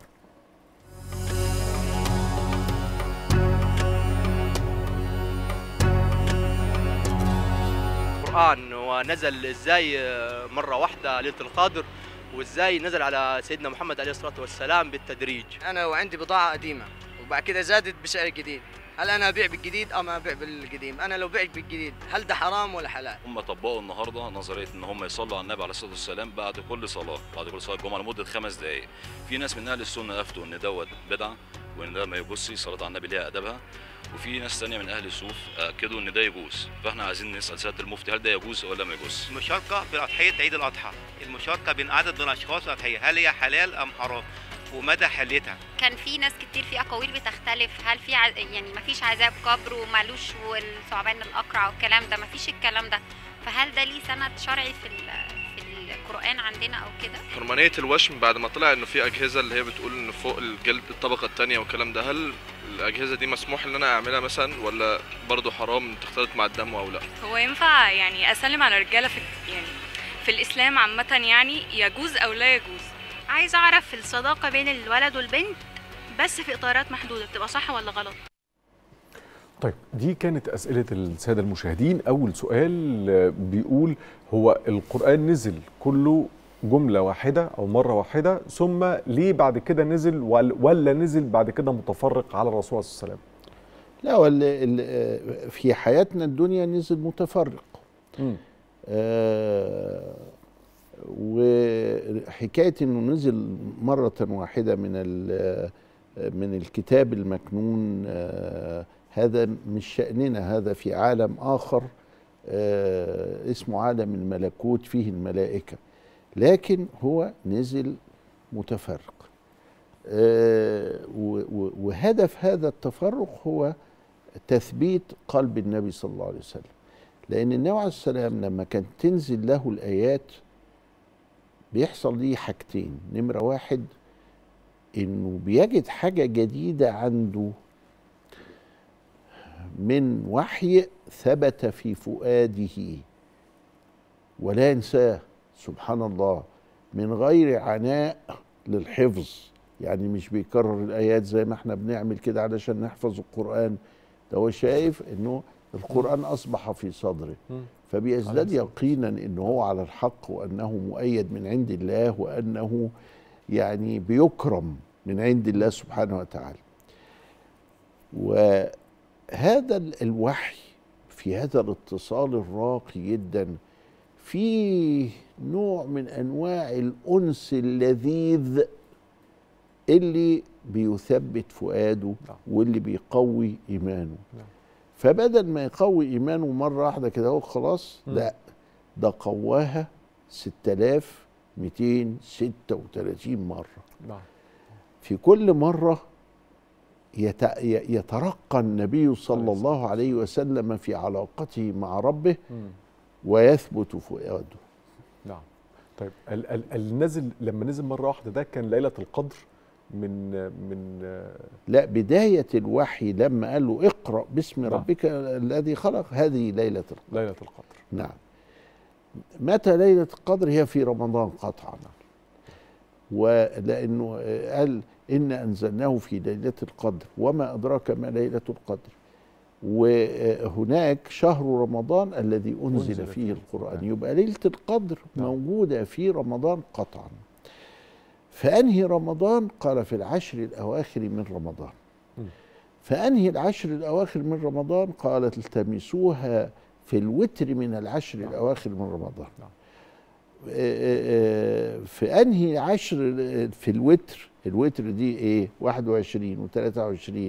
القرآن ونزل ازاي مرة واحدة ليلة القدر وازاي نزل على سيدنا محمد عليه الصلاة والسلام بالتدريج انا وعندي بضاعه قديمه وبعد كده زادت بسعر جديد هل انا ابيع بالجديد ام ابيع بالقديم انا لو بعت بالجديد هل ده حرام ولا حلال هم طبقوا النهارده نظريه ان هم يصلوا على النبي عليه الصلاه والسلام بعد كل صلاه بعد كل صلاه جمعه لمده خمس دقائق في ناس من اهل السنه افتوا ان دوت بدعه وان ده ما يجوزش صلاه على النبي ليها ادبها وفي ناس تانية من اهل الصوف اكدوا ان ده يجوز فاحنا عايزين نسال سياده المفتي هل ده يجوز ولا ما يجوز المشاركة في أضحية عيد الأضحى المشاركة بين عدد من الأشخاص في الأضحية هل هي حلال أم حرام ومدى حلتها كان في ناس كتير في اقاويل بتختلف هل في ع... يعني ما فيش عذاب قبر ومالوش والثعبان الاقرع والكلام ده ما فيش الكلام ده فهل ده ليه سند شرعي في ال... في القران عندنا او كده حرمانية الوشم بعد ما طلع انه في اجهزة اللي هي بتقول ان فوق الجلد الطبقة التانية والكلام ده هل الاجهزة دي مسموح ان انا اعملها مثلا ولا برضو حرام تختلط مع الدم او لا هو ينفع يعني اسلم على رجاله في يعني في الاسلام عامه يعني يجوز او لا يجوز عايز اعرف الصداقه بين الولد والبنت بس في اطارات محدوده بتبقى صح ولا غلط طيب دي كانت أسئلة السادة المشاهدين أول سؤال آه، بيقول هو القرآن نزل كله جملة واحدة أو مرة واحدة ثم ليه بعد كده نزل ولا ولا نزل بعد كده متفرق على الرسول صلى الله عليه لا وال ال- في حياتنا الدنيا نزل متفرق وسلم آه وحكايه انه نزل مره واحده من ال- من الكتاب المكنون آه هذا مش شأننا هذا في عالم آخر آه اسمه عالم الملكوت فيه الملائكة لكن هو نزل متفرق آه و- و- وهدف هذا التفرق هو تثبيت قلب النبي صلى الله عليه وسلم لأن النبي عليه السلام لما كانت تنزل له الآيات بيحصل ليه حاجتين نمرة واحد إنه بيجد حاجة جديدة عنده من وحي ثبت في فؤاده ولا ينساه سبحان الله من غير عناء للحفظ يعني مش بيكرر الآيات زي ما احنا بنعمل كده علشان نحفظ القرآن ده هو شايف إنه القرآن أصبح في صدره مم. فبيزداد عليه الصلاة يقينا أنه هو على الحق وأنه مؤيد من عند الله وأنه يعني بيكرم من عند الله سبحانه وتعالى وهذا ال- الوحي في هذا الاتصال الراقي جدا فيه نوع من انواع الانس اللذيذ اللي بيثبت فؤاده نعم. واللي بيقوي ايمانه نعم. فبدل ما يقوي ايمانه مره واحده كده هو خلاص مم. لا ده قواها 6236 مره نعم في كل مرة يت- ي- يترقى النبي صلى عليه الله عليه وسلم في علاقته مع ربه مم. ويثبت فؤاده نعم طيب ال- ال- النزل لما نزل مره واحده ده كان ليله القدر من من آه، لا بداية الوحي لما قال له اقرأ باسم نعم. ربك الذي خلق هذه ليلة القدر ليله القدر نعم متى ليلة القدر هي في رمضان قطعا ولأنه قال إن أنزلناه في ليلة القدر وما أدراك ما ليلة القدر وهناك شهر رمضان الذي أنزل, أنزل فيه فيه القرآن القرآن. يبقى ليلة القدر نعم. موجودة في رمضان قطعا فأنهي رمضان قال في العشر الأواخر من رمضان مم. فأنهي العشر الأواخر من رمضان قال التمسوها في الوتر من العشر نعم. الأواخر من رمضان نعم. آه، آه، آه، في أنهي عشر آه، في الوتر الوتر دي إيه 21 و23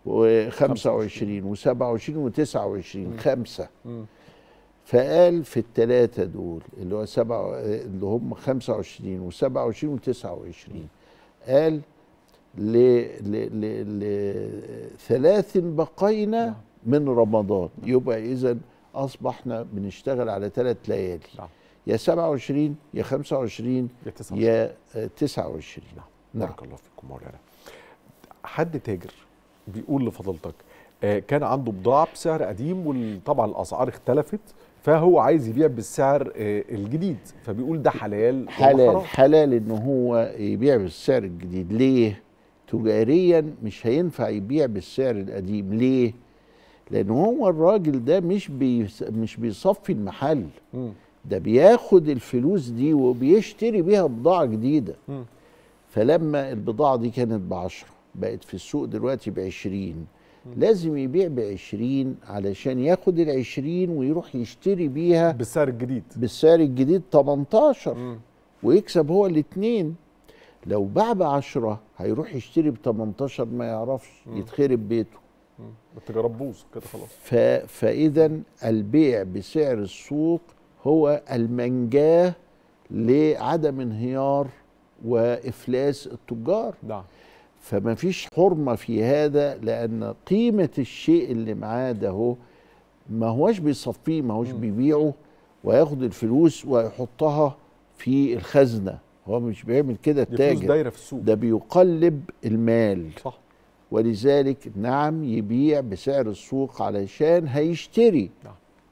و25 و27 و29 خمسة مم. فقال في الثلاثة دول اللي هو سبعة اللي هم 25 و27 و29 قال ل ل ل لثلاث بقينا نعم. من رمضان يبقى إذا أصبحنا بنشتغل على ثلاث ليالي نعم. يا 27 يا 25 يا 29 يا آه، 29 نعم نعم. بارك الله فيكم مولانا حد تاجر بيقول لفضيلتك آه، كان عنده بضاعه بسعر قديم وطبعا الاسعار اختلفت فهو عايز يبيع بالسعر آه، الجديد فبيقول ده حلال ولا حلال حرام؟ حلال ان هو يبيع بالسعر الجديد ليه تجاريا مش هينفع يبيع بالسعر القديم ليه لان هو الراجل ده مش بيس مش بيصفي المحل مم. ده بياخد الفلوس دي وبيشتري بيها بضاعة جديدة مم. فلما البضاعة دي كانت بعشرة بقت في السوق دلوقتي بعشرين لازم يبيع بعشرين علشان ياخد العشرين ويروح يشتري بيها بالسعر الجديد بالسعر الجديد 18 مم. ويكسب هو الاثنين لو باع بعشرة هيروح يشتري ب 18 ما يعرفش مم. يتخرب بيته مم. التجاره تبوظ كده خلاص ف... فاذا البيع بسعر السوق هو المنجاه لعدم انهيار وافلاس التجار نعم فما فيش حرمه في هذا لان قيمه الشيء اللي معاه ده هو ما هوش بيصفيه ما هوش مم. بيبيعه وياخد الفلوس ويحطها في الخزنه هو مش بيعمل كده دي فلوس التاجر دايره في السوق ده بيقلب المال صح ولذلك نعم يبيع بسعر السوق علشان هيشتري نعم.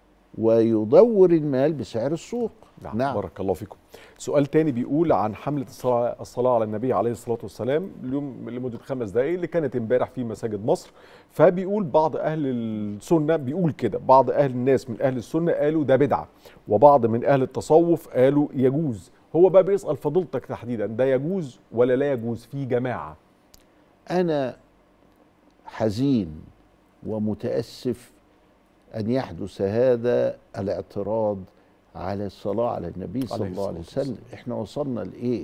ويدور المال بسعر السوق نعم. نعم. بارك الله فيكم سؤال تاني بيقول عن حملة الصلاة, الصلاة على النبي عليه الصلاة والسلام اليوم لمدة خمس دقايق اللي كانت امبارح في مساجد مصر فبيقول بعض أهل السنة بيقول كده بعض أهل الناس من أهل السنة قالوا ده بدعة وبعض من أهل التصوف قالوا يجوز هو بقى بيسأل فضيلتك تحديدا ده يجوز ولا لا يجوز في جماعة انا حزين ومتاسف ان يحدث هذا الاعتراض على الصلاه على النبي صلى عليه الله عليه الصلاة وسلم احنا وصلنا لايه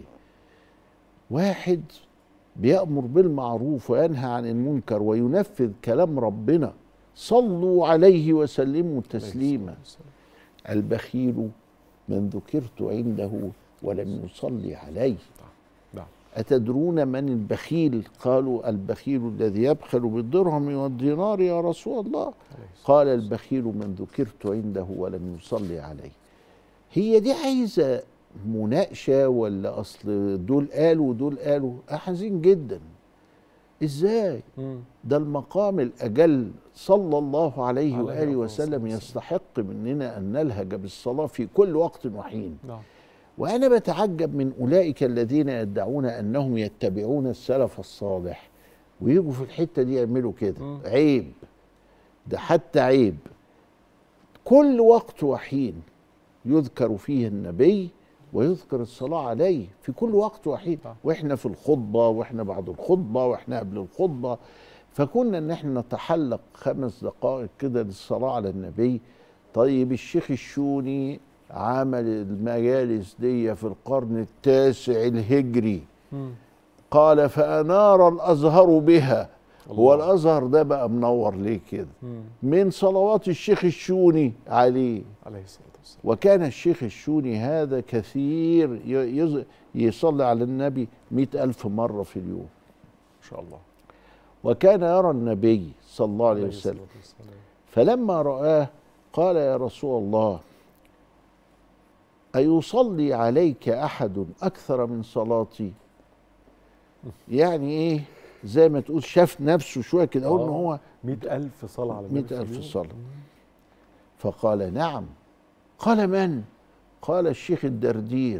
واحد بيامر بالمعروف وينهى عن المنكر وينفذ كلام ربنا صلوا عليه وسلموا تسليما البخيل من ذكرت عنده ولم يصلي عليه نعم أتدرون من البخيل قالوا البخيل الذي يبخل بالدرهم والدينار يا رسول الله عليه الصلاة قال البخيل من ذكرت عنده ولم يصلي عليه هي دي عايزة مناقشة ولا أصل دول قالوا ودول قالوا أحزين جدا إزاي مم. ده المقام الأجل صلى الله عليه عليه وآله أفضل وسلم الصلاة يستحق مننا أن نلهج بالصلاة في كل وقت وحين نعم وأنا بتعجب من أولئك الذين يدعون أنهم يتبعون السلف الصالح ويجوا في الحتة دي يعملوا كده مم. عيب ده حتى عيب كل وقت وحين يذكر فيه النبي ويذكر الصلاة عليه في كل وقت وحين واحنا في الخطبة واحنا بعد الخطبة واحنا قبل الخطبة فكنا ان احنا نتحلق خمس دقائق كده للصلاة على النبي طيب الشيخ الشوني عمل المجالس دي في القرن التاسع الهجري قال فأنار الأزهر بها هو الأزهر ده بقى منور ليه كده من صلوات الشيخ الشوني عليه عليه الصلاة والسلام وكان الشيخ الشوني هذا كثير ي- يز- يصلي على النبي مئة ألف مرة في اليوم ما شاء الله وكان يرى النبي صلى الله عليه عليه وسلم الصلاة والسلام. فلما رآه قال يا رسول الله أيصلي عليك أحد أكثر من صلاتي يعني إيه زي ما تقول شاف نفسه شوية كده أقول إن آه. هو مئة ألف صلاة على النبي مئة في ألف اليوم. صلاة فقال نعم قال من قال الشيخ الدردير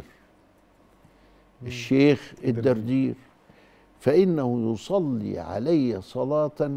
الشيخ الدردير فإنه يصلي علي صلاة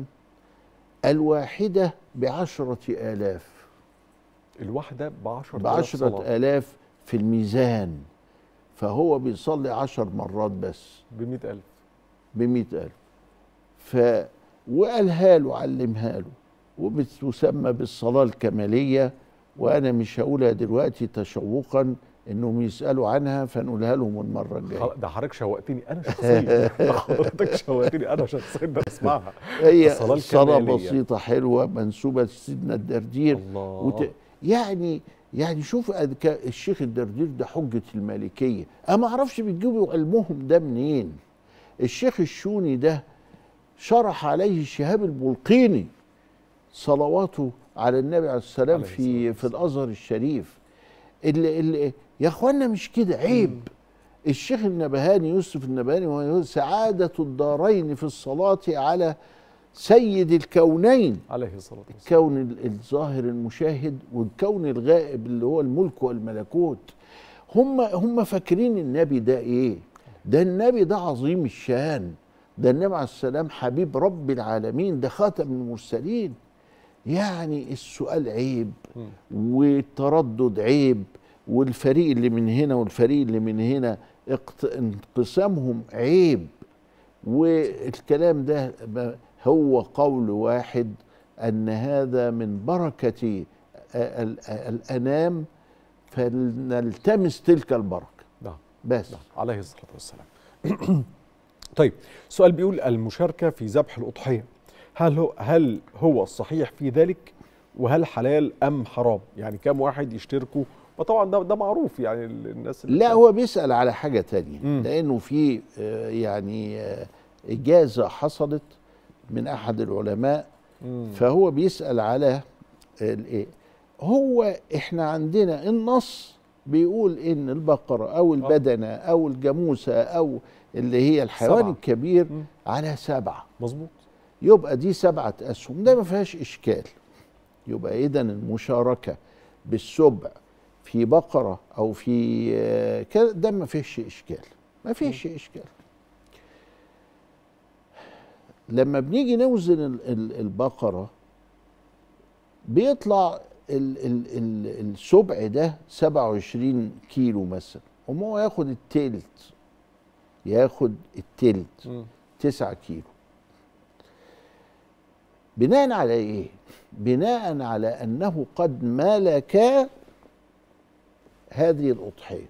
الواحدة بعشرة آلاف الواحدة بعشرة بعشرة صلاة آلاف في الميزان فهو بيصلي عشر مرات بس بمئة ألف بمئة ألف ف وقالها له علمها له وبتسمى بالصلاة الكمالية وأنا مش هقولها دلوقتي تشوقا إنهم يسألوا عنها فنقولها لهم المرة الجاية خلاص، ده حضرتك شوقتني أنا شخصيا ده حضرتك شوقتني أنا شخصيا ده أسمعها هي الصلاة صلاة الكمالية. بسيطة حلوة منسوبة لسيدنا الدردير الله وت... يعني يعني شوف أد- ك- الشيخ الدردير ده حجة المالكية أنا ما أعرفش بيجيبوا علمهم ده منين الشيخ الشوني ده شرح عليه شهاب البلقيني صلواته على النبي عليه السلام عليه في في الازهر الشريف اللي اللي يا اخوانا مش كده عيب الشيخ النبهاني يوسف النبهاني وهو يقول سعادة الدارين في الصلاة على سيد الكونين عليه الصلاة والسلام الكون ال- الظاهر المشاهد والكون الغائب اللي هو الملك والملكوت هم هم فاكرين النبي ده ايه ده النبي ده عظيم الشان ده النبي عليه السلام حبيب رب العالمين ده خاتم المرسلين يعني السؤال عيب والتردد عيب والفريق اللي من هنا والفريق اللي من هنا اقت- انقسامهم عيب والكلام ده ب- هو قول واحد ان هذا من بركه ال- الانام فلنلتمس تلك البركه نعم بس نعم عليه الصلاة والسلام طيب سؤال بيقول المشاركة في ذبح الأضحية هل هو هل هو الصحيح في ذلك وهل حلال أم حرام يعني كم واحد يشتركوا وطبعا ده ده معروف يعني ال- الناس اللي لا هو بيسأل على حاجة تانية مم. لأنه في آه، يعني آه، إجازة حصلت من أحد العلماء مم. فهو بيسأل على الإيه هو إحنا عندنا النص بيقول إن البقرة أو البدنة أو الجاموسة أو اللي هي الحيوان سبعة. الكبير مم. على سبعة مظبوط يبقى دي سبعة أسهم ده ما فيهاش إشكال يبقى إذا المشاركة بالسبع في بقرة أو في آه، كده ده ما فيهش إشكال ما فيهش إشكال لما بنيجي نوزن ال- ال- البقرة بيطلع ال ال ال السبع ده 27 كيلو مثلا وما هو ياخد التلت ياخد التلت مم. 9 كيلو بناء على ايه بناء على انه قد ملك هذه الاضحيه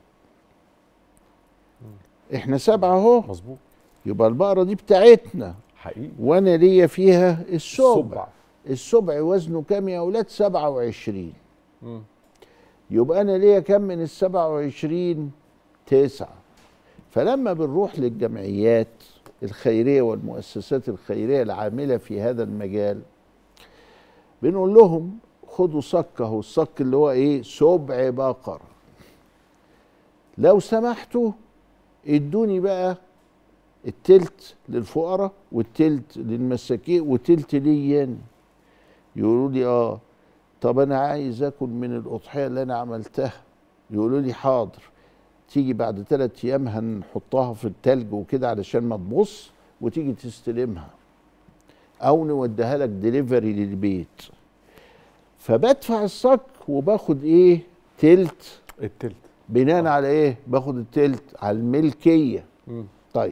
احنا سبعه اهو مظبوط يبقى البقره دي بتاعتنا حقيقي وانا ليا فيها السبع السبع. السبع وزنه كام يا اولاد 27 مم. يبقى انا ليا كام من ال 27 تسعة فلما بنروح للجمعيات الخيريه والمؤسسات الخيريه العامله في هذا المجال بنقول لهم خدوا صك اهو الصك اللي هو ايه سبع بقر لو سمحتوا ادوني بقى التلت للفقراء والتلت للمساكين وتلت لي أنا. يقولوا لي اه طب انا عايز اكل من الاضحيه اللي انا عملتها يقولوا لي حاضر تيجي بعد ثلاث ايام هنحطها في التلج وكده علشان ما تبص وتيجي تستلمها او نوديها لك ديليفري للبيت فبدفع الصك وباخد ايه تلت التلت بناء على ايه باخد التلت على الملكيه مم. طيب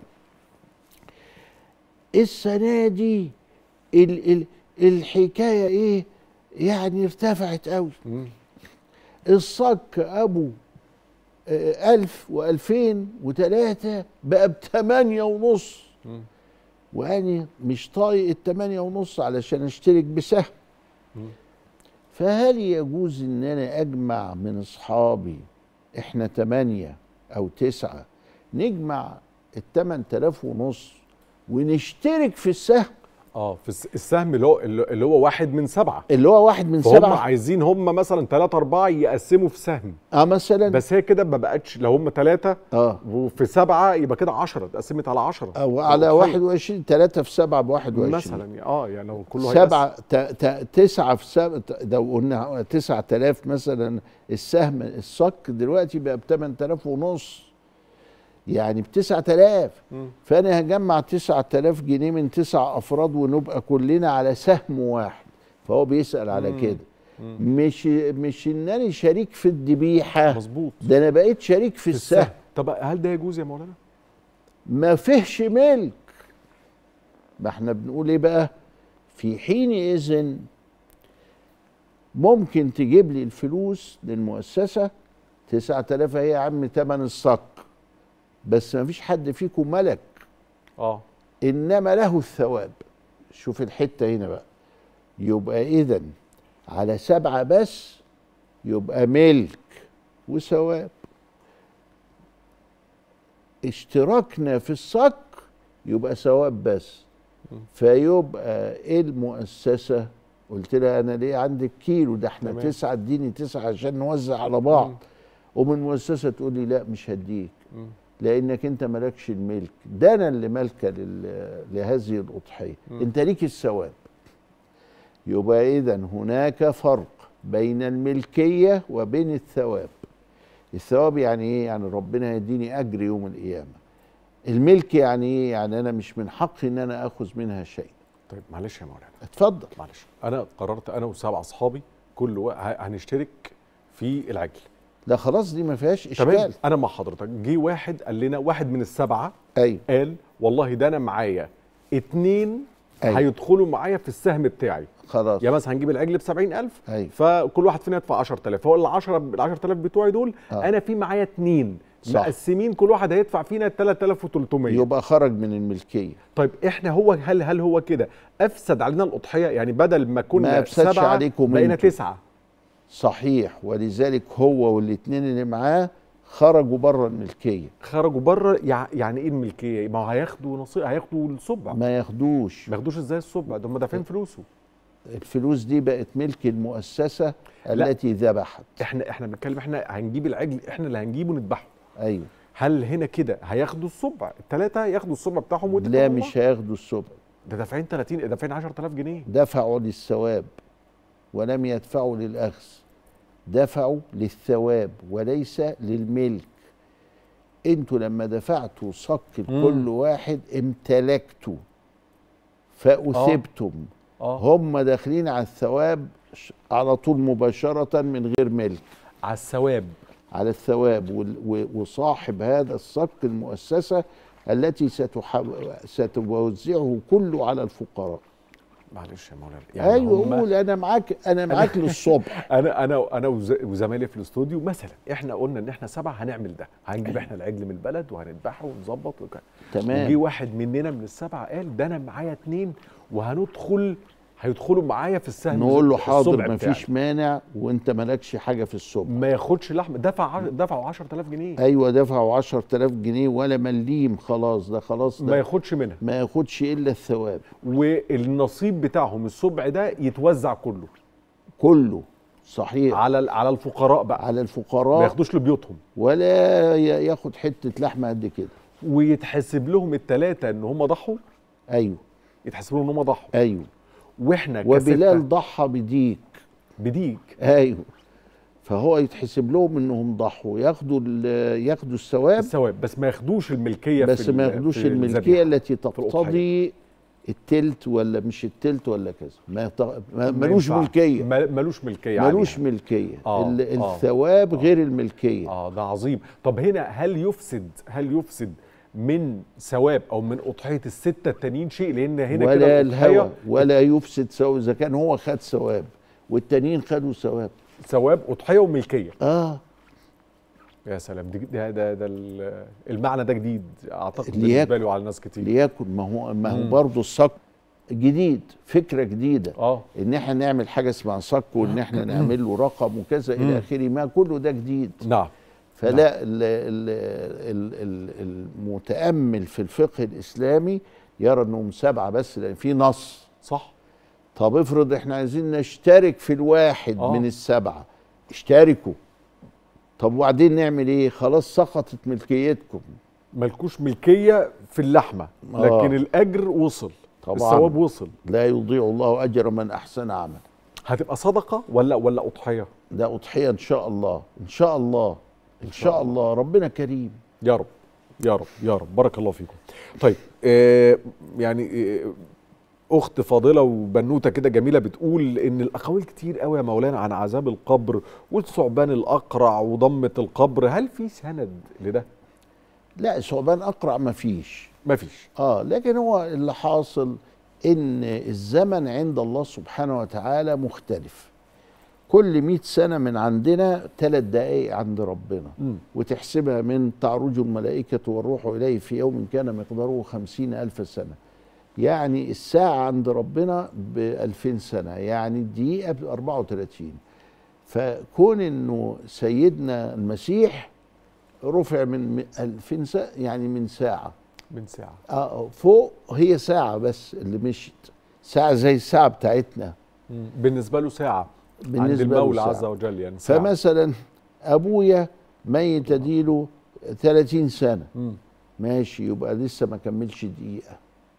السنه دي ال ال الحكايه ايه يعني ارتفعت قوي مم. الصك ابو آه، ألف وألفين وتلاتة بقى بتمانية ونص مم. وأنا مش طايق التمانية ونص علشان اشترك بسهم مم. فهل يجوز ان انا اجمع من اصحابي احنا تمانية او تسعة نجمع التمن تلاف ونص ونشترك في السهم اه في الس- السهم اللي هو اللي هو واحد من سبعه اللي هو واحد من فهم سبعة عايزين هم مثلا ثلاثة أربعة يقسموا في سهم اه مثلا بس هي كده ما بقتش لو هم ثلاثة اه وفي سبعة يبقى كده 10 اتقسمت على 10 او على واحد وعشرين تلاتة في سبعة بواحد وعشرين مثلا اه يعني لو كله هيقسم. سبعة ت- ت- تسعة في سبعة لو قلنا تسعة تلاف مثلا السهم الصك دلوقتي بقى بتمن تلاف ونص يعني بتسعة تلاف مم. فأنا هجمع تسعة تلاف جنيه من تسع أفراد ونبقى كلنا على سهم واحد فهو بيسأل على مم. كده مم. مش مش إنني شريك في الذبيحة مظبوط ده أنا بقيت شريك في السهم طب هل ده يجوز يا مولانا؟ ما فيهش ملك ما احنا بنقول ايه بقى في حينئذ ممكن تجيب لي الفلوس للمؤسسة تسعة آلاف هي يا عم تمن الصك بس ما فيش حد فيكم ملك اه إنما له الثواب شوف الحتة هنا بقى يبقى إذا على سبعة بس يبقى ملك وثواب اشتراكنا في الصك يبقى ثواب بس فيبقى ايه المؤسسة قلت لها انا ليه عندك كيلو ده احنا تمام. تسعة اديني تسعة عشان نوزع على بعض مم. ومن مؤسسة تقول لي لا مش هديك مم. لانك انت مالكش الملك ده انا اللي مالكه لل- لهذه الاضحيه مم. انت ليك الثواب يبقى اذا هناك فرق بين الملكيه وبين الثواب الثواب يعني ايه يعني ربنا يديني اجر يوم القيامه الملك يعني ايه يعني انا مش من حقي ان انا اخذ منها شيء طيب معلش يا مولانا اتفضل معلش انا قررت انا وسبع اصحابي كل وا- ه- هنشترك في العجل ده خلاص دي ما فيهاش تمام اشكال انا مع حضرتك جه واحد قال لنا واحد من السبعه ايوه قال والله ده انا معايا اتنين أيوة. هيدخلوا معايا في السهم بتاعي خلاص يا مثلا هنجيب العجل ب 70000 ايوه فكل واحد فينا يدفع 10000 فهو ال 10 ال 10000 بتوعي دول آه. انا في معايا اتنين صح. مقسمين كل واحد هيدفع فينا 3300 يبقى خرج من الملكيه طيب احنا هو هل هل هو كده افسد علينا الاضحيه يعني بدل ما كنا ما أفسدش سبعة عليكم بقينا انتوا. تسعه صحيح ولذلك هو والاثنين اللي معاه خرجوا بره الملكيه خرجوا بره يع- يعني ايه الملكيه ما هو هياخدوا نصيب هياخدوا السبع ما ما ياخدوش ياخدوش ازاي السبع ده هم دافعين فلوسه الفلوس دي بقت ملك المؤسسة لا. التي ذبحت احنا احنا بنتكلم احنا هنجيب العجل احنا اللي هنجيبه نذبحه ايوه هل هنا كده هياخدوا السبع الثلاثه ياخدوا السبع بتاعهم ويتكلوا لا على مش الله؟ هياخدوا السبع ده دافعين 30 دافعين 10000 جنيه دفعوا للثواب ولم يدفعوا للأخذ دفعوا للثواب وليس للملك انتوا لما دفعتوا صك لكل واحد امتلكتوا فأثبتم اه هم داخلين على الثواب ش- على طول مباشرة من غير ملك على الثواب على الثواب وال- و- وصاحب هذا الصك المؤسسة التي ستح... ستوزعه كله على الفقراء معلش يا مولانا ايوه هم- قول انا معاك انا معاك للصبح انا انا انا وز- وزمايلي في الاستوديو مثلا احنا قلنا ان احنا سبعه هنعمل ده هنجيب احنا العجل من البلد وهنذبحه ونظبط وكده وجي تمام واحد مننا من السبعه قال ده انا معايا اتنين وهندخل هيدخلوا معايا في السهم نقول له السبع حاضر بتاعي. مفيش مانع وانت مالكش حاجه في الصبح ما ياخدش لحم دفع عش- دفعوا 10000 جنيه ايوه دفعوا 10000 جنيه ولا مليم خلاص ده خلاص ما ده ياخدش منها ما ياخدش الا الثواب والنصيب بتاعهم السبع ده يتوزع كله كله صحيح على ال- على الفقراء بقى على ما الفقراء ياخدوش لبيوتهم ولا ي- ياخد حته لحمه قد كده ويتحسب لهم الثلاثه ان هم ضحوا ايوه يتحسب لهم ان هم ضحوا ايوه واحنا وبلال كستة ضحى بديك بديك ايوه فهو يتحسب لهم انهم ضحوا ياخدوا ال- ياخدوا الثواب الثواب بس ما ياخدوش الملكيه بس في ما ال- ياخدوش في الملكيه الذبيحة. التي الأضحية. تقتضي التلت ولا مش التلت ولا كذا ما يط- ما- ما ملوش ينفعش. ملكيه ما- ملوش ملكيه ملوش عليها. ملكيه آه، ال- آه. الثواب غير الملكيه اه ده عظيم طب هنا هل يفسد هل يفسد من ثواب او من اضحيه السته التانيين شيء لان هنا ولا كده الهوى الأضحية ولا يفسد ثواب اذا كان هو خد ثواب والتانيين خدوا ثواب ثواب اضحيه وملكيه اه يا سلام دي- ده ده ده ال- المعنى ده جديد اعتقد ليكن- بالنسبه لي وعلى ناس كتير ليكن ما هو ما هو مم. برضه الصك جديد فكره جديده اه ان احنا نعمل حاجه اسمها صك وان احنا نعمل له رقم وكذا مم. الى اخره ما كله ده جديد نعم فلا ال ال ال ال المتامل في الفقه الاسلامي يرى انهم سبعه بس لان في نص صح طب افرض احنا عايزين نشترك في الواحد آه. آه. من السبعه اشتركوا طب وبعدين نعمل ايه خلاص سقطت ملكيتكم ملكوش ملكيه في اللحمه لكن آه. الاجر وصل طبعا الثواب وصل لا يضيع الله اجر من احسن عملا هتبقى صدقه ولا ولا اضحيه ده اضحيه ان شاء الله ان شاء الله ان شاء الله ربنا كريم يا رب يا رب يا رب بارك الله فيكم طيب آه يعني آه اخت فاضله وبنوته كده جميله بتقول ان الاقاويل كتير قوي يا مولانا عن عذاب القبر والثعبان الاقرع وضمه القبر هل في سند لده لا ثعبان اقرع ما فيش مفيش اه لكن هو اللي حاصل ان الزمن عند الله سبحانه وتعالى مختلف كل مئة سنة من عندنا ثلاث دقايق عند ربنا مم. وتحسبها من تعرج الملائكة والروح إليه في يوم كان مقداره خمسين ألف سنة يعني الساعة عند ربنا بألفين سنة يعني الدقيقة بأربعة وثلاثين فكون أنه سيدنا المسيح رفع من ألفين سنة يعني من ساعة من ساعه اه فوق هي ساعة بس اللي مشت ساعة زي الساعة بتاعتنا مم. بالنسبه له ساعه عند بالنسبة له المولى ساعة. عز وجل يعني ساعه فمثلا أبويا ميت أديله 30 سنة مم. ماشي يبقى لسه ما كملش دقيقة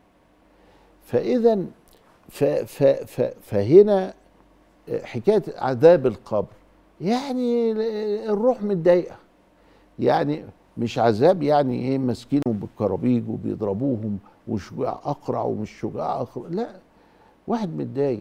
فإذا ف ف ف فهنا حكاية عذاب القبر يعني الروح متضايقة يعني مش عذاب يعني ايه ماسكينهم بالكرابيج وبيضربوهم وشجاع اقرع ومش شجاع اقرع لا واحد متضايق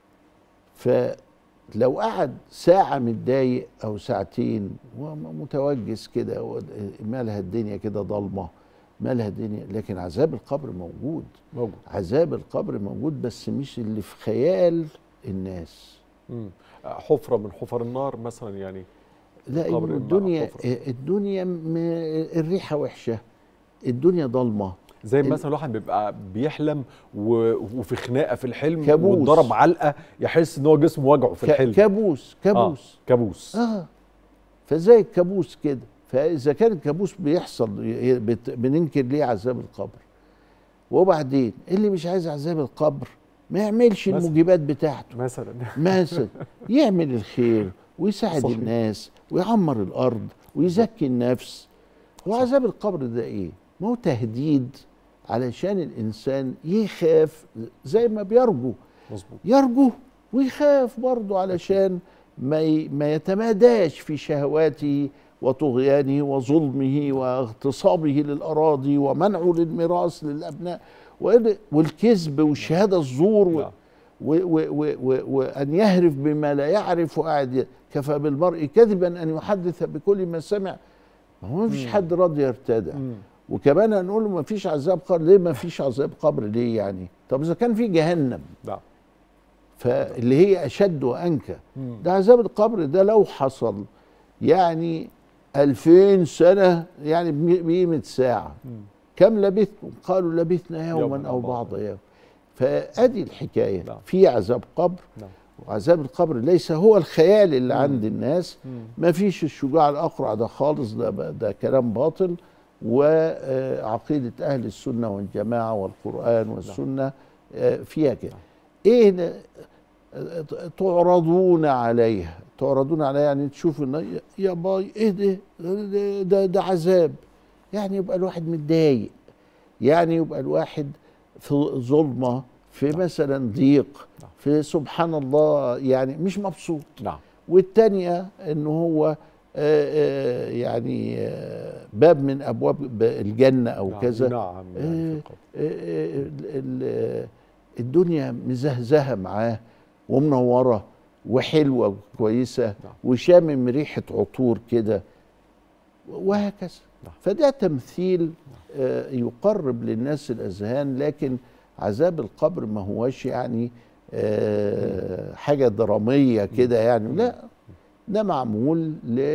فلو قعد ساعة متضايق أو ساعتين ومتوجس كده و- مالها الدنيا كده ضلمة مالها الدنيا لكن عذاب القبر موجود موجود عذاب القبر موجود بس مش اللي في خيال الناس مم. حفره من حفر النار مثلا يعني لا القبر إنه إما الدنيا حفرة. الدنيا م- الريحة وحشة الدنيا ضلمة زي ال- مثلا الواحد بيبقى بيحلم و... وفي خناقه في الحلم كابوس. واتضرب علقه يحس ان هو جسمه وجعه في ك- الحلم كابوس كابوس آه. كابوس اه فزي الكابوس كده فاذا كان الكابوس بيحصل ي- بت- بننكر ليه عذاب القبر وبعدين اللي مش عايز عذاب القبر ما يعملش مثلا. الموجبات بتاعته مثلا مثلا يعمل الخير ويساعد صحيح. الناس ويعمر الارض ويزكي النفس وعذاب القبر ده ايه ما هو تهديد علشان الانسان يخاف زي ما بيرجو مظبوط يرجو ويخاف برضه علشان ما ي- ما يتماداش في شهواته وطغيانه وظلمه واغتصابه للاراضي ومنعه للميراث للابناء وإن- والكذب والشهاده الزور و- نعم. و- و- و- و- وان يهرف بما لا يعرف وقاعد ي- كفى بالمرء كذبا ان يحدث بكل ما سمع ما هو ما فيش مم. حد راضي يرتدع مم. وكمان هنقول له ما فيش عذاب قبر ليه ما فيش عذاب قبر ليه يعني طب اذا كان في جهنم نعم فاللي هي اشد وانكى مم. ده عذاب القبر ده لو حصل يعني ألفين سنة يعني بم- بقيمة ساعة مم. كم لبثتم قالوا لبثنا يوماً يوما أو أو بعض بعض يوم فأدي الحكاية نعم. في عذاب قبر نعم. وعذاب القبر ليس هو الخيال اللي مم. عند الناس مم. ما فيش الشجاع الأقرع ده خالص ده, ده كلام باطل وعقيدة أهل السنة والجماعة والقرآن والسنة آه، فيها كده إيه ده؟ آه، تعرضون عليها تعرضون عليها يعني تشوف إن يا باي إيه ده ده, ده, ده عذاب يعني يبقى الواحد متضايق يعني يبقى الواحد في ظلمة في مثلا ضيق نعم. في سبحان الله يعني مش مبسوط نعم والتانية ان هو آه، آه، يعني آه، باب من ابواب ب- الجنه او نعم، كذا نعم يعني آه، آه، آه، ال- ال- الدنيا مزهزهه معاه ومنوره وحلوه وكويسه وشامم ريحه عطور كده وهكذا فده تمثيل آه، يقرب للناس الاذهان لكن عذاب القبر ما هوش يعني آه، حاجه دراميه كده يعني لا ده معمول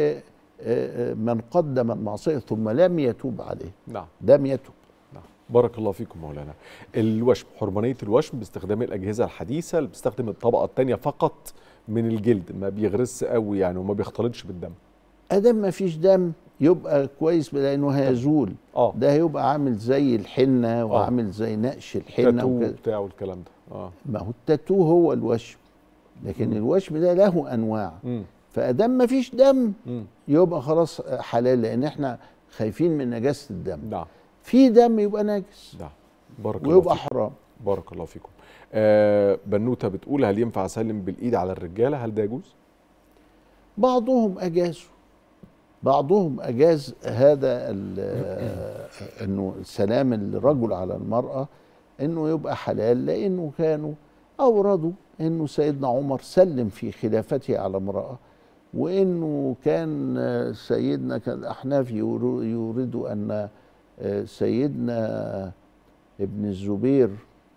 لمن قدم المعصيه ثم لم يتوب عليه نعم لم يتوب بارك الله فيكم مولانا الوشم حرمانية الوشم باستخدام الأجهزة الحديثة اللي بتستخدم الطبقة الثانية فقط من الجلد ما بيغرس قوي يعني وما بيختلطش بالدم ادام ما فيش دم يبقى كويس لانه هيزول اه ده هيبقى عامل زي الحنه وعامل زي نقش الحنه تاتو وكده بتاع والكلام ده اه ما هو التاتو هو الوشم لكن مم. الوشم ده له انواع مم. فادام ما فيش دم مم. يبقى خلاص حلال لان احنا خايفين من نجاسه الدم نعم في دم يبقى نجس نعم بارك الله ويبقى فيكم. حرام بارك الله فيكم آه بنوته بتقول هل ينفع اسلم بالايد على الرجاله هل ده يجوز بعضهم اجازوا بعضهم اجاز هذا ال- انه سلام الرجل على المراه انه يبقى حلال لانه كانوا اوردوا انه سيدنا عمر سلم في خلافته على امراه وانه كان سيدنا كان الاحناف يورو- يوردوا ان سيدنا ابن الزبير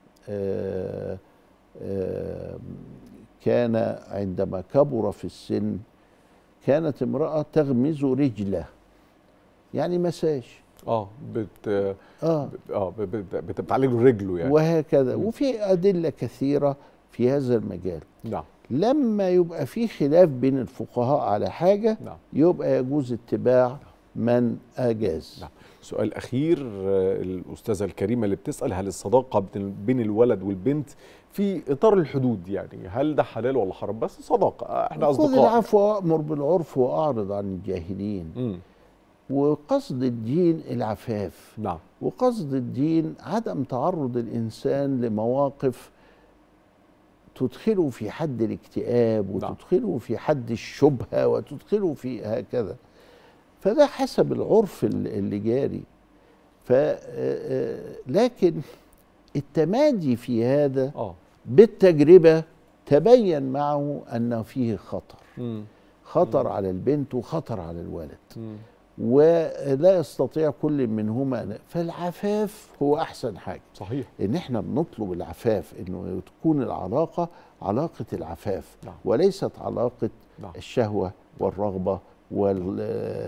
آه، آه، كان عندما كبر في السن كانت امرأة تغمز رجله يعني مساج اه بت اه اه ب- ب- بت- بتعالج له رجله يعني وهكذا وفي أدلة كثيرة في هذا المجال نعم لما يبقى في خلاف بين الفقهاء على حاجة نعم. يبقى يجوز اتباع من أجاز نعم. سؤال اخير آه، الاستاذه الكريمه اللي بتسال هل الصداقه بين- بين الولد والبنت في اطار الحدود يعني هل ده حلال ولا حرام بس صداقه آه، احنا خذ اصدقاء العفو وأمر بالعرف وأعرض عن الجاهلين مم. وقصد الدين العفاف نعم وقصد الدين عدم تعرض الإنسان لمواقف تدخله في حد الاكتئاب وتدخله في حد الشبهة وتدخله في هكذا فده حسب العرف ال- اللي جاري ف آه، لكن التمادي في هذا اه بالتجربة تبين معه أن فيه خطر مم. خطر على البنت وخطر على الولد مم. ولا يستطيع كل منهما فالعفاف هو احسن حاجه صحيح ان احنا بنطلب العفاف انه تكون العلاقه علاقه العفاف نعم. وليست علاقه نعم. الشهوه والرغبه وال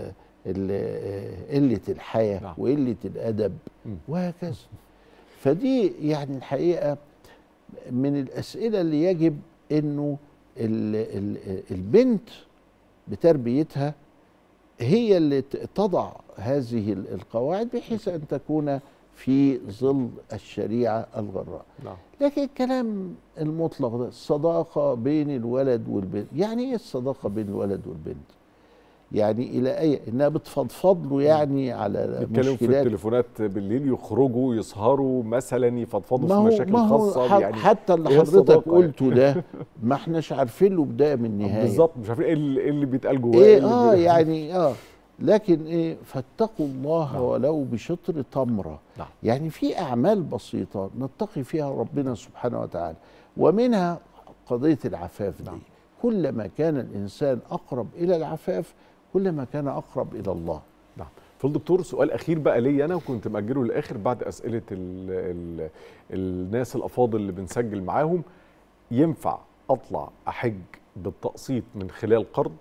ال- قله الحياه نعم. وقله الادب مم. وهكذا فدي يعني الحقيقه من الاسئله اللي يجب انه ال- ال- البنت بتربيتها هي اللي ت- تضع هذه ال- القواعد بحيث ان تكون في ظل الشريعه الغراء نعم لكن الكلام المطلق ده الصداقه بين الولد والبنت يعني ايه الصداقه بين الولد والبنت يعني الى اي انها بتفضفض له يعني على بيتكلموا في مشكلات التليفونات بالليل يخرجوا يسهروا مثلا يفضفضوا ما في هو مشاكل ما هو خاصه ح- يعني حتى اللي إيه حضرتك الصداقة يعني؟ قلته ده ما احناش عارفين له بدايه من نهايه بالظبط مش عارفين ايه اللي, إيه اللي بيتقال جواه ايه اللي اه بي- يعني اه لكن ايه فاتقوا الله ولو بشطر تمره نعم. يعني في اعمال بسيطه نتقي فيها ربنا سبحانه وتعالى ومنها قضيه العفاف دي نعم. كلما كان الانسان اقرب الى العفاف كلما كان اقرب الى الله نعم فالدكتور سؤال اخير بقى ليا انا وكنت ماجله للاخر بعد اسئله ال ال الناس الافاضل اللي بنسجل معاهم ينفع اطلع احج بالتقسيط من خلال قرض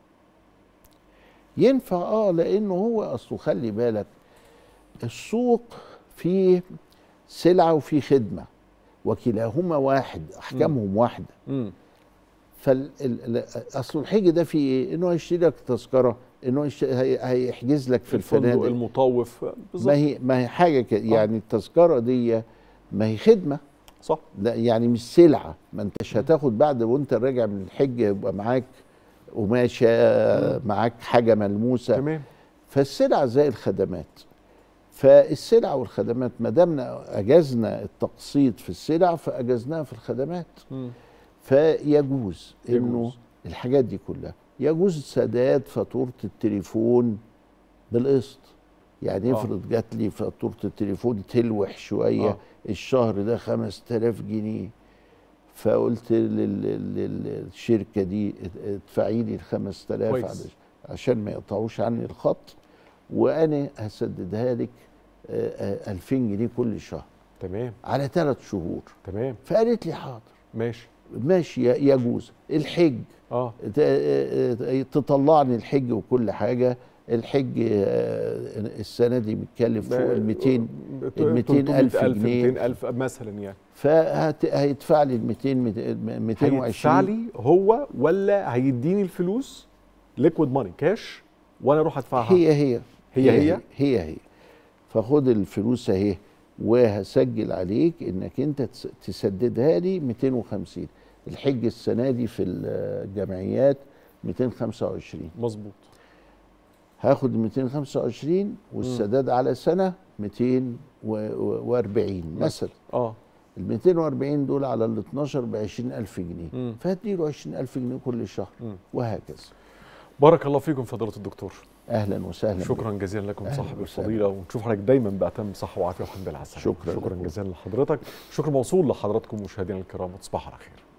ينفع اه لانه هو اصله خلي بالك السوق فيه سلعه وفيه خدمه وكلاهما واحد احكامهم واحده امم فاصل الحج ده فيه ايه؟ انه هيشتري لك تذكره انه هيش- هي- هيحجز لك في الفندق الفنادق المطوف بالظبط ما هي ما هي حاجه كده يعني التذكره دي ما هي خدمه صح لا يعني مش سلعه ما انتش هتاخد بعد وانت راجع من الحج يبقى معاك قماشه معاك حاجه ملموسه تمام فالسلع زي الخدمات فالسلع والخدمات ما دامنا اجزنا التقسيط في السلع فاجزناها في الخدمات مم. فيجوز انه يجوز. الحاجات دي كلها يجوز سداد فاتوره التليفون بالقسط يعني آه. افرض جات لي فاتوره التليفون تلوح شويه آه. آه. الشهر ده 5000 جنيه فقلت لل- لل- للشركه دي اد- ادفعي لي ال 5000 كويس. علش- عشان ما يقطعوش عني الخط وانا هسددها لك آه، آه، 2000 جنيه كل شهر تمام على ثلاث شهور تمام فقالت لي حاضر ماشي ماشي ي- يجوز الحج اه ت- آه، آه، تطلعني الحج وكل حاجه الحج آه، السنه دي بيتكلف فوق ال 200 ال 200 الف جنيه 200 الف مثلا يعني فهيدفع لي ال 200 هيدفع 220 لي هو ولا هيديني الفلوس ليكويد ماني كاش وانا اروح ادفعها هي هي هي هي هي هي فخد الفلوس اهي وهسجل عليك انك انت تس- تسددها لي 250 الحج السنه دي في الجمعيات 225 مظبوط هاخد ال 225 والسداد على سنه 240 مثلا اه ال 240 دول على ال 12 ب 20000 جنيه مم. فهديله 20000 جنيه كل شهر مم. وهكذا بارك الله فيكم فضيله الدكتور اهلا وسهلا شكرا بك. جزيلا لكم أهلاً صاحب وسهلاً. الفضيله ونشوف حضرتك دايما بأتم صحه وعافيه والحمد لله على السلامه شكراً شكرا لكم. جزيلا لحضرتك شكر موصول لحضراتكم مشاهدينا الكرام وتصبحوا على خير